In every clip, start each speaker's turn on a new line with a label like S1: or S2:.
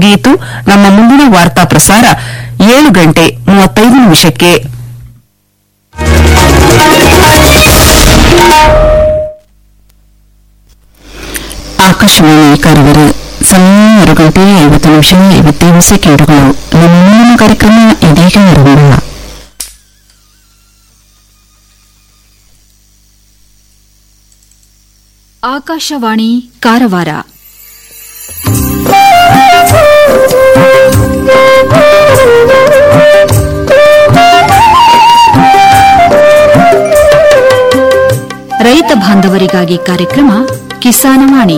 S1: ಗೀತು ನಮ್ಮ ಮುಂದಿನ ವಾರ್ತಾ ಪ್ರಸಾರ ಏಳು ಗಂಟೆ ಮೂವತ್ತೈದು ನಿಮಿಷಕ್ಕೆ ಆಕಾಶವಾಣಿ ಕಾರವಾರ ಸಮಯ ಆರು ಗಂಟೆ ಐವತ್ತು ನಿಮಿಷ ಐವತ್ತೈದು ಸೆಕೆಂಡುಗಳು ನಮ್ಮ ಮುಂದಿನ ಕಾರ್ಯಕ್ರಮ ಇದೀಗ ಆರಂಭ
S2: ಆಕಾಶವಾಣಿ ಕಾರವಾರ ರೈತ ಬಾಂಧವರಿಗಾಗಿ ಕಾರ್ಯಕ್ರಮ ಕಿಸಾನವಾಣಿ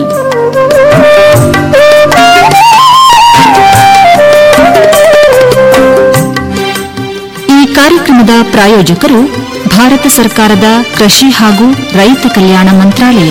S2: ಈ ಕಾರ್ಯಕ್ರಮದ ಪ್ರಾಯೋಜಕರು ಭಾರತ ಸರ್ಕಾರದ ಕೃಷಿ ಹಾಗೂ ರೈತ ಕಲ್ಯಾಣ ಮಂತ್ರಾಲಯ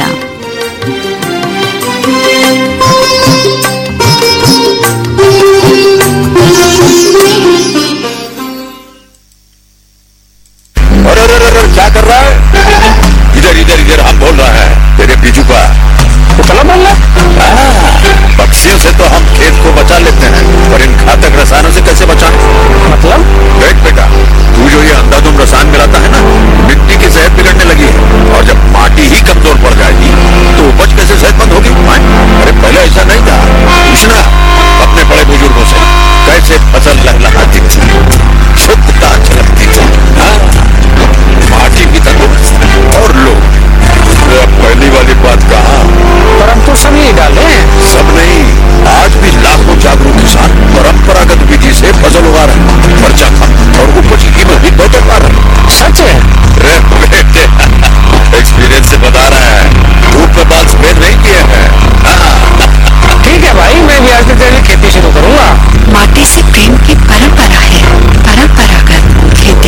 S3: अरे अरे अरे अरे, क्या कर रहा है इधर इधर इधर हम बोल रहे हैं तेरे बीजू का उतला बोल पक्षियों से तो हम खेत को बचा लेते हैं पर इन घातक रसायनों से कैसे बचाएं मतलब देख बेटा तू जो ये अंधाधुंध रसायन मिलाता है ना मिट्टी की सेहत बिगड़ने लगी है और जब माटी ही कमजोर पड़ जाएगी तो उपज कैसे सेहतमंद होगी हाँ? अरे पहले ऐसा नहीं था पूछना अपने बड़े बुजुर्गों से कैसे फसल लहलहाती थी शुद्धता झलकती थी हाँ? माटी की तंदुरुस्त और लोग अरे अब पहली वाली बात कहा पर हम तो सब यही डाले सब नहीं आज भी लाखों जागरूक किसान परंपरागत विधि से फसल उगा रहे हैं खर्चा कम और उपज की कीमत भी बेहतर पा रहे हैं सच है रे बेटे एक्सपीरियंस से बता रहे हैं धूप में बाल सफेद नहीं किए हैं हाँ।
S4: ठीक है भाई मैं भी आज से तेरी खेती शुरू करूंगा
S5: माटी से प्रेम की परंपरा है परंपरागत खेती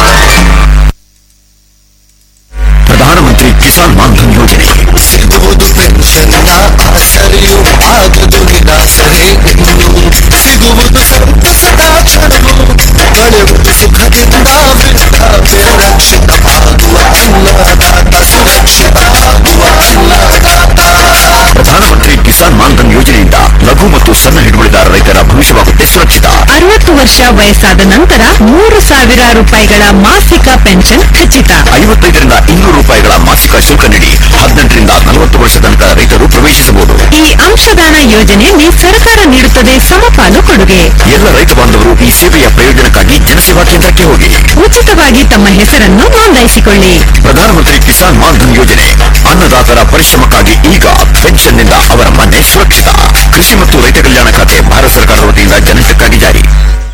S3: ಪ್ರಧಾನಮಂತ್ರಿ ಕಿಸಾನ್ ಮಾನ್ಧನ್ ಯೋಜನೆ
S6: ಸಿಗುವುದು ಪೆನ್ಷನ್ನ ಆಸರೆಯು ಆಗದುರಿನ ಸರೆ ಇನ್ನು ಸಿಗುವುದು ಸಂತಸದ ಕ್ಷಣವು ಕಳೆಯುವುದು ಸುಖದಿಂದ ವೃದ್ಧಾಪ್ಯ ರಕ್ಷಿತ ಆಗುವ ಅನ್ನದಾತ ಸುರಕ್ಷಿತ ಆಗುವ ಅನ್ನದಾತ
S3: ಪ್ರಧಾನಮಂತ್ರಿ ಕಿಸಾನ್ ಮಾನ್ಧನ್ ಯೋಜನೆಯಿಂದ ಲಘು ಮತ್ತು ಸಣ್ಣ ಹಿಡುವಳಿದಾರ ರೈತರ ಭವಿಷ್ಯವಾಗುತ್ತೆ ಸುರಕ್ಷಿತ
S1: ಅರವತ್ತು ವರ್ಷ ವಯಸ್ಸಾದ ನಂತರ ಮೂರು ಸಾವಿರ ರೂಪಾಯಿಗಳ ಮಾಸಿಕ ಪೆನ್ಷನ್ ಖಚಿತ
S3: ಐವತ್ತೈದರಿಂದ ಇನ್ನೂರು ರೂಪಾಯಿಗಳ ಮಾಸಿಕ ಶುಲ್ಕ ನೀಡಿ ಹದಿನೆಂಟರಿಂದ ನಲವತ್ತು ವರ್ಷ ತನಕ ರೈತರು ಪ್ರವೇಶಿಸಬಹುದು
S1: ಈ ಅಂಶದಾನ ಯೋಜನೆಯಲ್ಲಿ ಸರ್ಕಾರ ನೀಡುತ್ತದೆ ಸಮಪಾಲು ಕೊಡುಗೆ
S3: ಎಲ್ಲ ರೈತ ಬಾಂಧವರು ಈ ಸೇವೆಯ ಪ್ರಯೋಜನಕ್ಕಾಗಿ ಜನಸೇವಾ ಕೇಂದ್ರಕ್ಕೆ ಹೋಗಿ
S1: ಉಚಿತವಾಗಿ ತಮ್ಮ ಹೆಸರನ್ನು ನೋಂದಾಯಿಸಿಕೊಳ್ಳಿ
S3: ಪ್ರಧಾನಮಂತ್ರಿ ಕಿಸಾನ್ ಮಾನ್ಧನ್ ಯೋಜನೆ ಅನ್ನದಾತರ ಪರಿಶ್ರಮಕ್ಕಾಗಿ ಈಗ ಪೆನ್ಷನ್ನಿಂದ ಅವರ ಮನೆ ಸುರಕ್ಷಿತ ಕೃಷಿ ಮತ್ತು ರೈತ ಕಲ್ಯಾಣ ಖಾತೆ ಭಾರತ ಸರ್ಕಾರದ ವತಿಯಿಂದ ಜನಹಿತಕ್ಕಾಗಿ ಜಾರಿ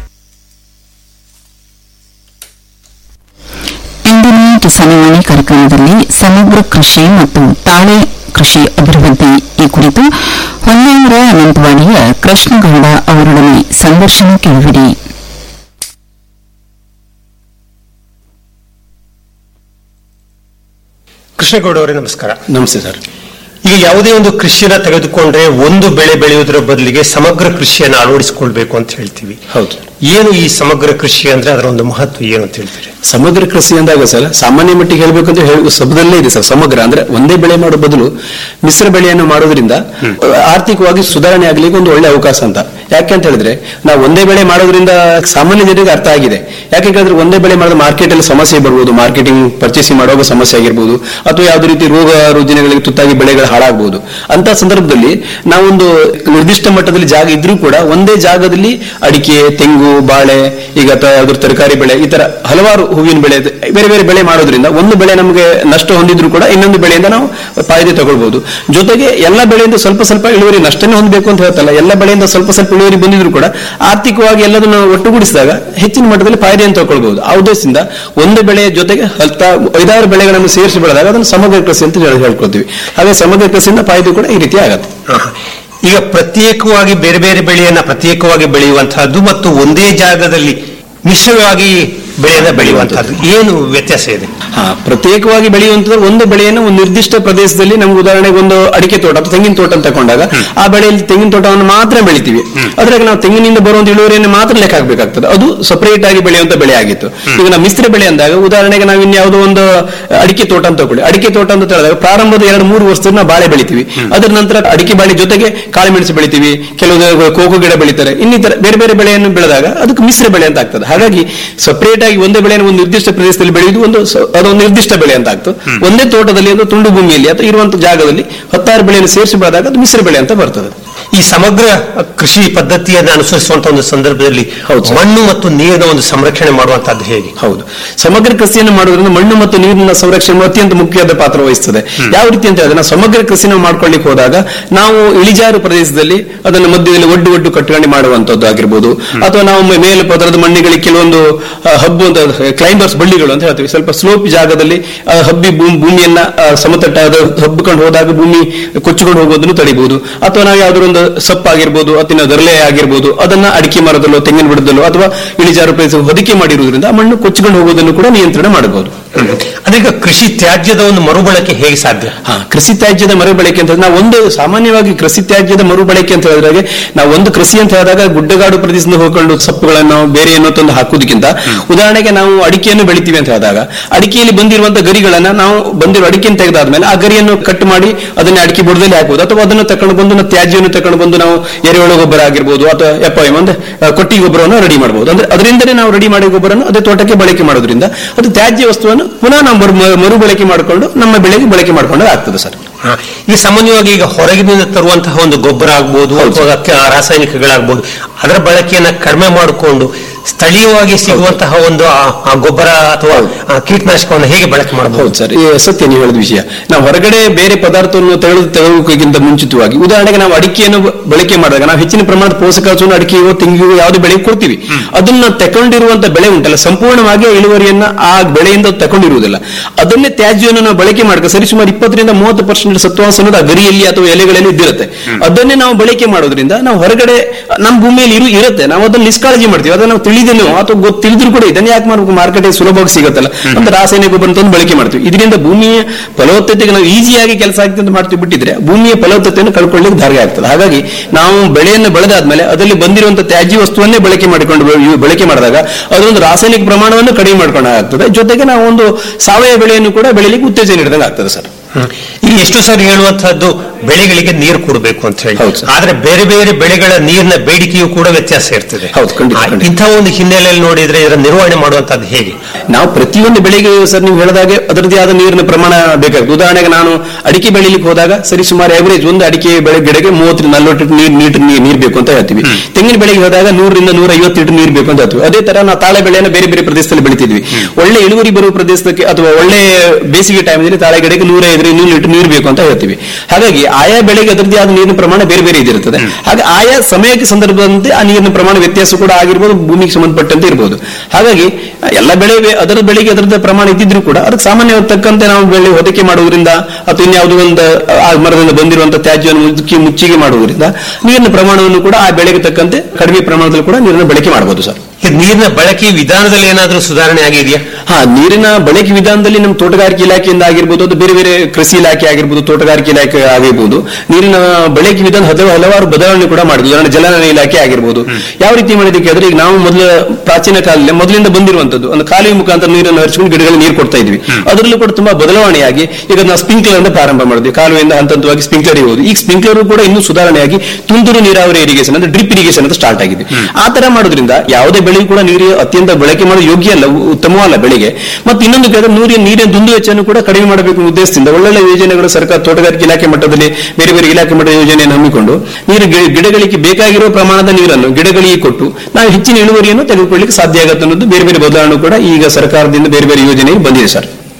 S1: ಇಂದಿನ ಕಿಸಾನವಾಣಿ ಕಾರ್ಯಕ್ರಮದಲ್ಲಿ ಸಮಗ್ರ ಕೃಷಿ ಮತ್ತು ತಾಳೆ ಕೃಷಿ ಅಭಿವೃದ್ಧಿ ಈ ಕುರಿತು ಹೊನ್ನಾವರ ಅನಂತವಾಡಿಯ ಕೃಷ್ಣಗೌಡ ಅವರೊಡನೆ ಸಂದರ್ಶನ ಕೇಳುವಿರಿ
S4: ಕೃಷ್ಣಗೌಡ ಅವರೇ ನಮಸ್ಕಾರ
S7: ನಮಸ್ತೆ ಸರ್
S4: ಈಗ ಯಾವುದೇ ಒಂದು ಕೃಷಿಯನ್ನ ತೆಗೆದುಕೊಂಡ್ರೆ ಒಂದು ಬೆಳೆ ಬೆಳೆಯುವುದರ ಬದಲಿಗೆ ಸಮಗ್ರ ಕೃಷಿಯನ್ನು ಅಳವಡಿಸಿಕೊಳ್ಬೇಕು ಅಂತ ಹೇಳ್ತೀವಿ
S7: ಹೌದು
S4: ಏನು ಈ ಸಮಗ್ರ ಕೃಷಿ ಅಂದ್ರೆ ಅದರ ಒಂದು ಮಹತ್ವ ಏನು ಅಂತ ಹೇಳ್ತೀರಿ
S7: ಸಮಗ್ರ ಕೃಷಿ ಅಂದಾಗ ಸರ್ ಸಾಮಾನ್ಯ ಮಟ್ಟಿಗೆ ಹೇಳ್ಬೇಕಂದ್ರೆ ಹೇಳುವ ಶಬ್ದದಲ್ಲೇ ಇದೆ ಸರ್ ಸಮಗ್ರ ಅಂದ್ರೆ ಒಂದೇ ಬೆಳೆ ಮಾಡೋ ಬದಲು ಮಿಶ್ರ ಬೆಳೆಯನ್ನು ಮಾಡೋದ್ರಿಂದ ಆರ್ಥಿಕವಾಗಿ ಸುಧಾರಣೆ ಆಗ್ಲಿಕ್ಕೆ ಒಂದು ಒಳ್ಳೆ ಅವಕಾಶ ಅಂತ ಯಾಕೆ ಅಂತ ಹೇಳಿದ್ರೆ ನಾವು ಒಂದೇ ಬೆಳೆ ಮಾಡೋದ್ರಿಂದ ಸಾಮಾನ್ಯ ಜನರಿಗೆ ಅರ್ಥ ಆಗಿದೆ ಯಾಕೆ ಹೇಳಿದ್ರೆ ಒಂದೇ ಬೆಳೆ ಮಾಡಿದ್ರೆ ಮಾರ್ಕೆಟ್ ಅಲ್ಲಿ ಸಮಸ್ಯೆ ಬರ್ಬೋದು ಮಾರ್ಕೆಟಿಂಗ್ ಪರ್ಚೇಸಿಂಗ್ ಮಾಡುವಾಗ ಸಮಸ್ಯೆ ಆಗಿರ್ಬೋದು ಅಥವಾ ಯಾವುದೇ ರೀತಿ ರೋಗ ರುಜಿನಗಳಿಗೆ ತುತ್ತಾಗಿ ಬೆಳೆಗಳು ಹಾಳಾಗಬಹುದು ಅಂತ ಸಂದರ್ಭದಲ್ಲಿ ನಾವೊಂದು ನಿರ್ದಿಷ್ಟ ಮಟ್ಟದಲ್ಲಿ ಜಾಗ ಇದ್ರೂ ಕೂಡ ಒಂದೇ ಜಾಗದಲ್ಲಿ ಅಡಿಕೆ ತೆಂಗು ಬಾಳೆ ಈಗ ತ- ಅದ್ರ ತರಕಾರಿ ಬೆಳೆ ಈ ತರ ಹಲವಾರು ಹೂವಿನ ಬೆಳೆ ಬೇರೆ ಬೇರೆ ಬೆಳೆ ಮಾಡೋದ್ರಿಂದ ಒಂದು ಬೆಳೆ ನಮಗೆ ನಷ್ಟ ಹೊಂದಿದ್ರು ಕೂಡ ಇನ್ನೊಂದು ಬೆಳೆಯಿಂದ ನಾವು ಫಾಯ್ದೆ ತಗೊಳ್ಬಹುದು ಜೊತೆಗೆ ಎಲ್ಲ ಬೆಳೆಯಿಂದ ಸ್ವಲ್ಪ ಸ್ವಲ್ಪ ಇಳುವರಿ ನಷ್ಟನೇ ಹೊಂದಬೇಕು ಅಂತ ಹೇಳ್ತಲ್ಲ ಎಲ್ಲ ಬೆಳೆಯಿಂದ ಸ್ವಲ್ಪ ಸ್ವಲ್ಪ ಇಳುವರಿ ಬಂದಿದ್ರು ಕೂಡ ಆರ್ಥಿಕವಾಗಿ ಎಲ್ಲದನ್ನು ಒಟ್ಟುಗೂಡಿಸಿದಾಗ ಹೆಚ್ಚಿನ ಮಟ್ಟದಲ್ಲಿ ಫಾಯ್ದೆಯನ್ನು ತಗೊಳ್ಬಹುದು ಆ ಉದ್ದೇಶದಿಂದ ಒಂದು ಬೆಳೆಯ ಜೊತೆಗೆ ಹತ್ತ ಐದಾರು ಬೆಳೆಗಳನ್ನು ಸೇರಿಸಿ ಬೆಳೆದಾಗ ಅದನ್ನು ಸಮಗ್ರ ಕೃಷಿ ಅಂತ ಹೇಳಿ ಹೇಳ್ಕೊಳ್ತೀವಿ ಹಾಗೆ ಸಮಗ್ರ ಕೃಷಿಯಿಂದ ಫಾಯ್ದೆ ಕೂಡ ಈ ರೀತಿ ಆಗತ್ತೆ
S4: ಆಹಾ. ಈಗ ಪ್ರತ್ಯೇಕವಾಗಿ ಬೇರೆ ಬೇರೆ ಬೆಳೆಯನ್ನ ಪ್ರತ್ಯೇಕವಾಗಿ ಬೆಳೆಯುವಂತಹದ್ದು ಮತ್ತು ಒಂದೇ ಜಾಗದಲ್ಲಿ ಮಿಶ್ರವಾಗಿ ಬೆಳೆಯನ್ನ ಬೆಳೆಯುವಂತದ್ದು ಏನು ವ್ಯತ್ಯಾಸ ಇದೆ
S7: ಹಾ ಪ್ರತ್ಯೇಕವಾಗಿ ಬೆಳೆಯುವಂತಂದ್ರೆ ಒಂದು ಬೆಳೆಯನ್ನು ಒಂದು ನಿರ್ದಿಷ್ಟ ಪ್ರದೇಶದಲ್ಲಿ ನಮ್ಗೆ ಉದಾಹರಣೆಗೆ ಒಂದು ಅಡಿಕೆ ತೋಟ ಅಥವಾ ತೆಂಗಿನ ತೋಟ ಅಂತ ತಗೊಂಡಾಗ ಆ ಬೆಳೆಯಲ್ಲಿ ತೆಂಗಿನ ತೋಟವನ್ನು ಮಾತ್ರ ಬೆಳಿತೀವಿ ಅದ್ರಾಗ ನಾವು ತೆಂಗಿನಿಂದ ಬರುವಂತ ಇಳುವರಿಯನ್ನು ಮಾತ್ರ ಲೆಕ್ಕ ಹಾಕಬೇಕಾಗ್ತದೆ ಅದು ಸಪರೇಟ್ ಆಗಿ ಬೆಳೆಯುವಂತ ಬೆಳೆ ಆಗಿತ್ತು ಈಗ ನಾವು ಮಿಶ್ರ ಬೆಳೆ ಅಂದಾಗ ಉದಾಹರಣೆಗೆ ನಾವು ಇನ್ಯಾವುದೋ ಒಂದು ಅಡಿಕೆ ತೋಟ ಅಂತ ತಗೊಳ್ಳಿ ಅಡಿಕೆ ತೋಟ ಅಂತ ಹೇಳಿದಾಗ ಪ್ರಾರಂಭದ ಎರಡು ಮೂರು ವರ್ಷದಲ್ಲಿ ನಾವು ಬಾಳೆ ಬೆಳಿತೀವಿ ಅದರ ನಂತರ ಅಡಿಕೆ ಬಾಳೆ ಜೊತೆಗೆ ಕಾಳುಮೆಣಸು ಬೆಳಿತೀವಿ ಕೆಲವು ಕೋಕೋ ಗಿಡ ಬೆಳಿತಾರೆ ಇನ್ನಿತರ ಬೇರೆ ಬೇರೆ ಬೆಳೆಯನ್ನು ಬೆಳೆದಾಗ ಅದಕ್ಕೆ ಮಿಶ್ರ ಬೆಳೆ ಅಂತ ಆಗ್ತದೆ ಹಾಗಾಗಿ ಸಪರೇಟ್ ಆಗಿ ಒಂದೇ ಬೆಳೆಯನ್ನು ಒಂದು ನಿರ್ದಿಷ್ಟ ಪ್ರದೇಶದಲ್ಲಿ ಬೆಳೆಯುವುದು ಒಂದು ಸ- ಅದೊಂದು ನಿರ್ದಿಷ್ಟ ಬೆಳೆ ಅಂತ ಆಗ್ತದೆ ಒಂದೇ ತೋಟದಲ್ಲಿ ಒಂದು ತುಂಡು ಭೂಮಿಯಲ್ಲಿ ಅಥವಾ ಇರುವಂತ ಜಾಗದಲ್ಲಿ ಹತ್ತಾರು ಬೆಳೆಯನ್ನು ಸೇರಿಸಿ ಬೆಳೆದಾಗ ಅದು ಮಿಶ್ರ ಬೆಳೆ ಅಂತ ಬರ್ತದೆ
S4: ಈ ಸಮಗ್ರ ಕೃಷಿ ಪದ್ಧತಿಯನ್ನು ಅನುಸರಿಸುವಂತ ಒಂದು ಸಂದರ್ಭದಲ್ಲಿ
S7: ಹೌದು ಸರ್.
S4: ಮಣ್ಣು ಮತ್ತು ನೀರಿನ ಒಂದು ಸಂರಕ್ಷಣೆ ಮಾಡುವಂತದ್ದು ಹೇಗೆ
S7: ಹೌದು ಸಮಗ್ರ ಕೃಷಿಯನ್ನು ಮಾಡೋದ್ರಿಂದ ಮಣ್ಣು ಮತ್ತು ನೀರಿನ ಸಂರಕ್ಷಣೆ ಅತ್ಯಂತ ಮುಖ್ಯವಾದ ಪಾತ್ರ ವಹಿಸ್ತದೆ ಯಾವ ರೀತಿ ಅಂತ ಹೇಳಿದ್ರೆ ನಾವು ಸಮಗ್ರ ಕೃಷಿನ ಮಾಡ್ಕೊಳ್ಳಿಕ್ಕೆ ಹೋದಾಗ ನಾವು ಇಳಿಜಾರು ಪ್ರದೇಶದಲ್ಲಿ ಅದನ್ನು ಮಧ್ಯದಲ್ಲಿ ಒಡ್ಡು ಒಡ್ಡು ಕಟ್ಟುಗಣಿ ಮಾಡುವಂತದ್ದು ಆಗಿರ್ಬೋದು ಅಥವಾ ನಾವು ಮೇ- ಮೇಲೆ ಪದರದ ಮಣ್ಣಿಗಳಿಗೆ ಕೆಲವೊಂದು ಆ, ಹಬ್ಬು ಅಂತ ಕ್ಲೈಂಬರ್ಸ್ ಬಳ್ಳಿಗಳು ಅಂತ ಹೇಳ್ತೀವಿ ಸ್ವಲ್ಪ ಸ್ಲೋಪ್ ಜಾಗದಲ್ಲಿ ಆ, ಹಬ್ಬಿ ಭೂಮಿ- ಭೂಮಿಯನ್ನ ಆ, ಸಮತಟ್ಟಾದ ಹಬ್ಬಿಕೊಂಡು ಹೋದಾಗ ಭೂಮಿ ಕೊಚ್ಚಿಕೊಂಡು ಹೋಗೋದನ್ನು ತಡಿಬಹುದು ಅಥವಾ ನಾವು ಯಾವ್ದಾದ್ರು ಒಂದು ಸಪ್ಪಾಗಿರ್ಬೋದು ಅಥವಾ ದರಲೆ ಆಗಿರ್ಬೋದು ಅದನ್ನ ಅಡಿಕೆ ಮರದಲ್ಲೋ ತೆಂಗಿನ ಬಿಡದಲ್ಲೋ ಅಥವಾ ಇಳಿಜಾರು ಪ್ರದೇಶ ಹೊದಿಕೆ ಮಾಡಿರುವುದರಿಂದ ಆ ಮಣ್ಣು ಕೊಚ್ಚಿಕೊಂಡು ಹೋಗೋದನ್ನು ಕೂಡ ನಿಯಂತ್ರಣ ಮಾಡಬಹುದು
S4: ಅದೀಗ ಕೃಷಿ ತ್ಯಾಜ್ಯದ ಒಂದು ಮರುಬಳಕೆ ಹೇಗೆ ಸಾಧ್ಯ
S7: ಹಾ ಕೃಷಿ ತ್ಯಾಜ್ಯದ ಮರುಬಳಕೆ ಅಂತ ನಾವು ಒಂದು ಸಾಮಾನ್ಯವಾಗಿ ಕೃಷಿ ತ್ಯಾಜ್ಯದ ಮರುಬಳಕೆ ಅಂತ ಹೇಳಿದಾಗ ನಾವು ಒಂದು ಕೃಷಿ ಅಂತ ಹೇಳಿದಾಗ ಗುಡ್ಡಗಾಡು ಪ್ರದೇಶದಿಂದ ಹೋಗ್ಕೊಂಡು ಸೊಪ್ಪುಗಳನ್ನು ನಾವು ಬೇರೆ ಏನೋ ತಂದು ಹಾಕುವುದಕ್ಕಿಂತ ಉದಾಹರಣೆಗೆ ನಾವು ಅಡಿಕೆಯನ್ನು ಬೆಳಿತೀವಿ ಅಂತ ಹೇಳಿದಾಗ ಅಡಿಕೆಯಲ್ಲಿ ಬಂದಿರುವಂತಹ ಗರಿಗಳನ್ನ ನಾವು ಬಂದಿರೋ ಅಡಿಕೆಯನ್ನು ತೆಗೆದಾದ್ಮೇಲೆ ಆ ಗರಿಯನ್ನು ಕಟ್ ಮಾಡಿ ಅದನ್ನ ಅಡಿಕೆ ಬುಡದಲ್ಲಿ ಹಾಕಬಹುದು ಅಥವಾ ಅದನ್ನು ತಕೊಂಡು ಬಂದು ನಾವು ತ್ಯಾಜ್ಯವನ್ನು ತಕೊಂಡು ಬಂದು ನಾವು ಎರೆಹುಳ ಗೊಬ್ಬರ ಆಗಿರ್ಬೋದು ಅಥವಾ ಎಪ್ಪ ಅಂದ್ರೆ ಆ, ಕೊಟ್ಟಿ ಗೊಬ್ಬರವನ್ನು ರೆಡಿ ಮಾಡಬಹುದು ಅಂದ್ರೆ ಅದರಿಂದನೇ ನಾವು ರೆಡಿ ಮಾಡಿದ ಗೊಬ್ಬರನ್ನು ಅದೇ ತೋಟಕ್ಕೆ ಬಳಕೆ ಮಾಡೋದ್ರಿಂದ ಅದು ತ್ಯಾಜ್ಯ ವಸ್ತುವನ್ನು ಪುನಃ ನಾವು ಮರು- ಮರು- ಮರುಬಳಕೆ ಮಾಡಿಕೊಂಡು ನಮ್ಮ ಬೆಳೆಗೆ ಬಳಕೆ ಮಾಡಿಕೊಂಡು ಆಗ್ತದೆ ಸರ್
S4: ಹಾ. ಈ ಸಾಮಾನ್ಯವಾಗಿ ಈಗ ಹೊರಗಿನಿಂದ ತರುವಂತಹ ಒಂದು ಗೊಬ್ಬರ ಆಗ್ಬೋದು ಅಥವಾ ಕ- ರಾಸಾಯನಿಕಗಳಾಗ್ಬೋದು ಅದರ ಬಳಕೆಯನ್ನ ಕಡಿಮೆ ಮಾಡಿಕೊಂಡು ಸ್ಥಳೀಯವಾಗಿ ಸಿಗುವಂತಹ ಒಂದು ಆ- ಆ ಗೊಬ್ಬರ ಅಥವಾ ಆ ಕೀಟನಾಶಕವನ್ನು ಹೇಗೆ ಬಳಕೆ ಮಾಡಬಹುದು
S7: ಹೌದು ಸರ್ ಈ ಸತ್ಯ ನೀವು ಹೇಳಿದ ವಿಷಯ ನಾವು ಹೊರಗಡೆ ಬೇರೆ ಪದಾರ್ಥವನ್ನು ತೆಗೆದು ತೆಗೆದುಕೋಕ್ಕಿಂತ ಮುಂಚಿತವಾಗಿ ಉದಾಹರಣೆಗೆ ನಾವು ಅಡಿಕೆಯನ್ನು ಬ- ಬಳಕೆ ಮಾಡಿದಾಗ ನಾವು ಹೆಚ್ಚಿನ ಪ್ರಮಾಣದ ಪೋಷಕಾಂಶವನ್ನು ಅಡಿಕೆಯೋ ತೆಂಗಿಗೋ ಯಾವುದೇ ಬೆಳೆಗೆ ಕೊಡ್ತೀವಿ ಅದನ್ನ ತಕೊಂಡಿರುವಂತ ಬೆಳೆ ಉಂಟಲ್ಲ ಸಂಪೂರ್ಣವಾಗಿ ಆ ಇಳುವರಿಯನ್ನ ಆ ಬೆಳೆಯಿಂದ ತಕೊಂಡಿರುವುದಿಲ್ಲ ಅದನ್ನೇ ತ್ಯಾಜ್ಯವನ್ನು ನಾವು ಬಳಕೆ ಮಾಡ್ಕ ಸರಿಸುಮಾರು ಇಪ್ಪತ್ತರಿಂದ ಮೂವತ್ತು ಪರ್ಸೆಂಟ್ ಸತ್ವಾಂಶ ಅನ್ನೋದು ಆ ಗರಿಯಲ್ಲಿ ಅಥವಾ ಎಲೆಗಳಲ್ಲಿ ಇದ್ದಿರುತ್ತೆ ಅದನ್ನೇ ನಾವು ಬಳಕೆ ಮಾಡೋದ್ರಿಂದ ನಾವು ಹೊರಗಡೆ ನಮ್ಮ ಭೂಮಿಯಲ್ಲಿ ಇರು ಇರುತ್ತೆ ನಾವು ಅದನ್ನ ನಿಷ್ಕಾಳಜಿ ಮಾಡ್ತೀವಿ ಅದನ್ನ ನಾವು ತಿಳಿದೇನೋ ಅಥವಾ ಗೊತ್ತು ತಿಳಿದ್ರು ಕೂಡ ಇದನ್ನ ಯಾಕೆ ಮಾಡ್ಬೇಕು ಮಾರ್ಕೆಟ್ ಸುಲಭವಾಗಿ ಸಿಗುತ್ತಲ್ಲ ಅಂತ ರಾಸಾಯನಿಕ ಗೊಬ್ಬರ ತಂದು ಬಳಕೆ ಮಾಡ್ತೀವಿ ಇದರಿಂದ ಭೂಮಿಯ ಫಲವತ್ತತೆಗೆ ನಾವು ಈಸಿಯಾಗಿ ಕೆಲಸ ಆಗ್ತದೆ ಅಂತ ಮಾಡ್ತೀವಿ ಬಿಟ್ಟಿದ್ರೆ ಭೂಮಿಯ ಫಲವತ್ತತೆಯನ್ನು ಕಳ್ಕೊಳ್ಳಿಕ್ಕೆ ದಾರಿ ಆಗ್ತದೆ ಹಾಗಾಗಿ ನಾವು ಬೆಳೆಯನ್ನು ಬೆಳೆದಾದ್ಮೇಲೆ ಅದರಲ್ಲಿ ಬಂದಿರುವಂತಹ ತ್ಯಾಜ್ಯ ವಸ್ತುವನ್ನೇ ಬಳಕೆ ಮಾಡಿಕೊಂಡು ಬೆ- ಬಳಕೆ ಮಾಡಿದಾಗ ಅದೊಂದು ರಾಸಾಯನಿಕ ಪ್ರಮಾಣವನ್ನು ಕಡಿಮೆ ಮಾಡ್ಕೊಂಡು ಆಗ್ತದೆ ಜೊತೆಗೆ ನಾವು ಒಂದು ಸಾವಯವ ಬೆಳೆಯನ್ನು ಕೂಡ ಬೆಳೆಯಲಿಕ್ಕೆ ಉತ್ತೇಜನ ನೀಡಿದಂಗೆ ಆಗ್ತದೆ ಸರ್
S4: ಈಗ ಎಷ್ಟು ಸಾರಿ ಹೇಳುವಂತಹದ್ದು ಬೆಳೆಗಳಿಗೆ ನೀರು ಕೊಡಬೇಕು ಅಂತ ಹೇಳಿ
S7: ಹೌದು ಸರ್.
S4: ಆದ್ರೆ ಬೇರೆ ಬೇರೆ ಬೆಳೆಗಳ ನೀರಿನ ಬೇಡಿಕೆಯೂ ಕೂಡ ವ್ಯತ್ಯಾಸ ಇರ್ತದೆ
S7: ಹೌದು, ಖಂಡಿತ,
S4: ಆ,
S7: ಖಂಡಿತ.
S4: ಇಂಥ ಒಂದು ಹಿನ್ನೆಲೆಯಲ್ಲಿ ನೋಡಿದ್ರೆ ಇದರ ನಿರ್ವಹಣೆ ಮಾಡುವಂತದ್ದು ಹೇಗೆ
S7: ನಾವು ಪ್ರತಿಯೊಂದು ಬೆಳೆಗೆ ಸರ್ ನೀವು ಹೇಳಿದಾಗೆ ಅದರದ್ದೇ ಆದ ನೀರಿನ ಪ್ರಮಾಣ ಬೇಕಾಗ್ತದೆ ಉದಾಹರಣೆಗೆ ನಾನು ಅಡಿಕೆ ಬೆಳಿಲಿಕ್ಕೆ ಹೋದಾಗ ಸರಿ ಸುಮಾರು ಅವರೇಜ್ ಒಂದು ಅಡಿಕೆ ಬೆಳೆ ಗಿಡಕ್ಕೆ ಮೂವತ್ತರಿಂದ ನಲ್ವತ್ತು ನೀರು ನೀರು ನೀರು ಬೇಕು ಅಂತ ಹೇಳ್ತೀವಿ ತೆಂಗಿನ ಬೆಳೆಗೆ ಹೋದಾಗ ನೂರರಿಂದ ನೂರ ಐವತ್ತು ಲೀಟರ್ ನೀರು ಬೇಕು ಅಂತ ಹೇಳ್ತೀವಿ ಅದೇ ತರ ನಾವು ತಾಳೆ ಬೆಳೆಯನ್ನು ಬೇರೆ ಬೇರೆ ಪ್ರದೇಶದಲ್ಲಿ ಬೆಳಿತಿದ್ವಿ ಒಳ್ಳೆ ಇಳುವರಿ ಬರುವ ಪ್ರದೇಶಕ್ಕೆ ಅಥವಾ ಒಳ್ಳೆ ಬೇಸಿಗೆ ಟೈಮಲ್ಲಿ ತಾಳೆ ಗಿಡಕ್ಕೆ ನೂರ ಐದರಿಂದ ಇನ್ನೂರು ಲೀಟರ್ ನೀರು ಬೇಕು ಅಂತ ಹೇಳ್ತೀವಿ ಹಾಗಾಗಿ ಆಯಾ ಬೆಳೆಗೆ ಅದರದ್ದೇ ಆದ ನೀರಿನ ಪ್ರಮಾಣ ಬೇರೆ ಬೇರೆ ಇದಿರುತ್ತದೆ ಹಾಗೆ ಆಯಾ ಸಮಯಕ್ಕೆ ಸಂದರ್ಭದಂತೆ ಆ ನೀರಿನ ಪ್ರಮಾಣ ವ್ಯತ್ಯಾಸ ಕೂಡ ಆಗಿರ್ಬೋದು ಭೂಮಿಗೆ ಸಂಬಂಧಪಟ್ಟಂತೆ ಇರಬಹುದು ಹಾಗಾಗಿ ಎಲ್ಲ ಬೆಳೆ ಬೆ- ಅದರ ಬೆಳೆಗೆ ಅದರದ ಪ್ರಮಾಣ ಇದ್ದಿದ್ರು ಕೂಡ ಅದಕ್ಕೆ ಸಾಮಾನ್ಯವಾಗಿ ತಕ್ಕಂತೆ ನಾವು ಬೆಳೆ ಹೊದಿಕೆ ಮಾಡುವುದರಿಂದ ಅಥವಾ ಇನ್ಯಾವುದೋ ಒಂದು ಆ ಮರದಿಂದ ಬಂದಿರುವಂತಹ ತ್ಯಾಜ್ಯವನ್ನು ಮುಚ್ಚಿ ಮುಚ್ಚಿಗೆ ಮಾಡುವುದರಿಂದ ನೀರಿನ ಪ್ರಮಾಣವನ್ನು ಕೂಡ ಆ ಬೆಳೆಗೆ ತಕ್ಕಂತೆ ಕಡಿಮೆ ಪ್ರಮಾಣದಲ್ಲಿ ಕೂಡ ನೀರನ್ನು ಬಳಕೆ ಮಾಡಬಹುದು ಸರ್
S4: ಈ ನೀರಿನ ಬಳಕೆ ವಿಧಾನದಲ್ಲಿ ಏನಾದರೂ ಸುಧಾರಣೆ ಆಗಿದೆಯಾ
S7: ಹಾ ನೀರಿನ ಬಳಕೆ ವಿಧಾನದಲ್ಲಿ ನಮ್ಮ ತೋಟಗಾರಿಕೆ ಇಲಾಖೆಯಿಂದ ಆಗಿರ್ಬೋದು ಅದು ಬೇರೆ ಬೇರೆ ಕೃಷಿ ಇಲಾಖೆ ಆಗಿರ್ಬೋದು ತೋಟಗಾರಿಕೆ ಇಲಾಖೆ ಆಗಿರ್ಬೋದು ನೀರಿನ ಬಳಕೆ ವಿಧಾನ ಹಲವು ಹಲವಾರು ಬದಲಾವಣೆ ಕೂಡ ಮಾಡಿದ್ವಿ ಉದಾಹರಣೆ ಜಲನಯನ ಇಲಾಖೆ ಆಗಿರ್ಬೋದು ಯಾವ ರೀತಿ ಮಾಡಿದಕ್ಕೆ ಅಂದ್ರೆ ಈಗ ನಾವು ಮೊದಲ ಪ್ರಾಚೀನ ಕಾಲದಲ್ಲಿ ಮೊದಲಿಂದ ಬಂದಿರುವಂತದ್ದು ಒಂದು ಕಾಲುವೆ ಮುಖಾಂತರ ನೀರನ್ನು ಹರಿಸಿಕೊಂಡು ಗಿಡಗಳಿಗೆ ನೀರು ಕೊಡ್ತಾ ಇದ್ವಿ ಅದರಲ್ಲೂ ಕೂಡ ತುಂಬಾ ಬದಲಾವಣೆಯಾಗಿ ಈಗ ನಾವು ಸ್ಪ್ರಿಂಕ್ಲರ್ ಅಂತ ಪ್ರಾರಂಭ ಮಾಡಿದ್ವಿ ಕಾಲುವೆಯಿಂದ ಹಂತ ಹಂತವಾಗಿ ಸ್ಪ್ರಿಂಕ್ಲರ್ ಇರುವುದು ಈಗ ಸ್ಪ್ರಿಂಕ್ಲರ್ ಕೂಡ ಇನ್ನೂ ಸುಧಾರಣೆಯಾಗಿ ತುಂತುರು ನೀರಾವರಿ ಇರಿಗೇಷನ್ ಅಂದ್ರೆ ಡ್ರಿಪ್ ಇರಿಗೇಷನ್ ಅಂತ ಸ್ಟಾರ್ಟ್ ಆಗಿದೆ ಆ ತರ ಮಾಡೋದ್ರಿಂದ ಯಾವುದೇ ಬೆಳೆಗೂ ಕೂಡ ನೀರು ಅತ್ಯಂತ ಬಳಕೆ ಮಾಡೋ ಯೋಗ್ಯ ಅಲ್ಲ ಉ- ಉತ್ತಮವಲ್ಲ ಬೆಳೆಗೆ ಮತ್ತೆ ಇನ್ನೊಂದು ಕೇಳಿದ್ರೆ ನೀರಿನ ನೀರಿನ ದುಂದು ವೆಚ್ಚವನ್ನು ಕೂಡ ಕಡಿಮೆ ಮಾಡಬೇಕು ಅನ್ನೋ ಉದ್ದೇಶದಿಂದ ಒಳ್ಳೊಳ್ಳೆ ಯೋಜನೆಗಳು ಸರ್ಕಾರ ತೋಟಗಾರಿಕೆ ಇಲಾಖೆ ಮಟ್ಟದಲ್ಲಿ ಬೇರೆ ಬೇರೆ ಇಲಾಖೆ ಮಟ್ಟದ ಯೋಜನೆಯನ್ನು ಹಮ್ಮಿಕೊಂಡು ನೀರು ಗಿ- ಗಿಡಗಳಿಗೆ ಬೇಕಾಗಿರುವ ಪ್ರಮಾಣದ ನೀರನ್ನು ಗಿಡಗಳಿಗೆ ಕೊಟ್ಟು ನಾವು ಹೆಚ್ಚಿನ ಇಳುವರಿಯನ್ನು ತೆಗೆದುಕೊಳ್ಳಿಕ್ಕೆ ಸಾಧ್ಯ ಆಗುತ್ತೆ ಅನ್ನೋದು ಬೇರೆ ಬೇರೆ ಬದಲಾವಣೆ ಕೂಡ ಈಗ ಸರ್ಕಾರದಿಂದ ಬೇರೆ ಬೇರೆ ಯೋಜನೆ ಬಂದಿದೆ ಸರ್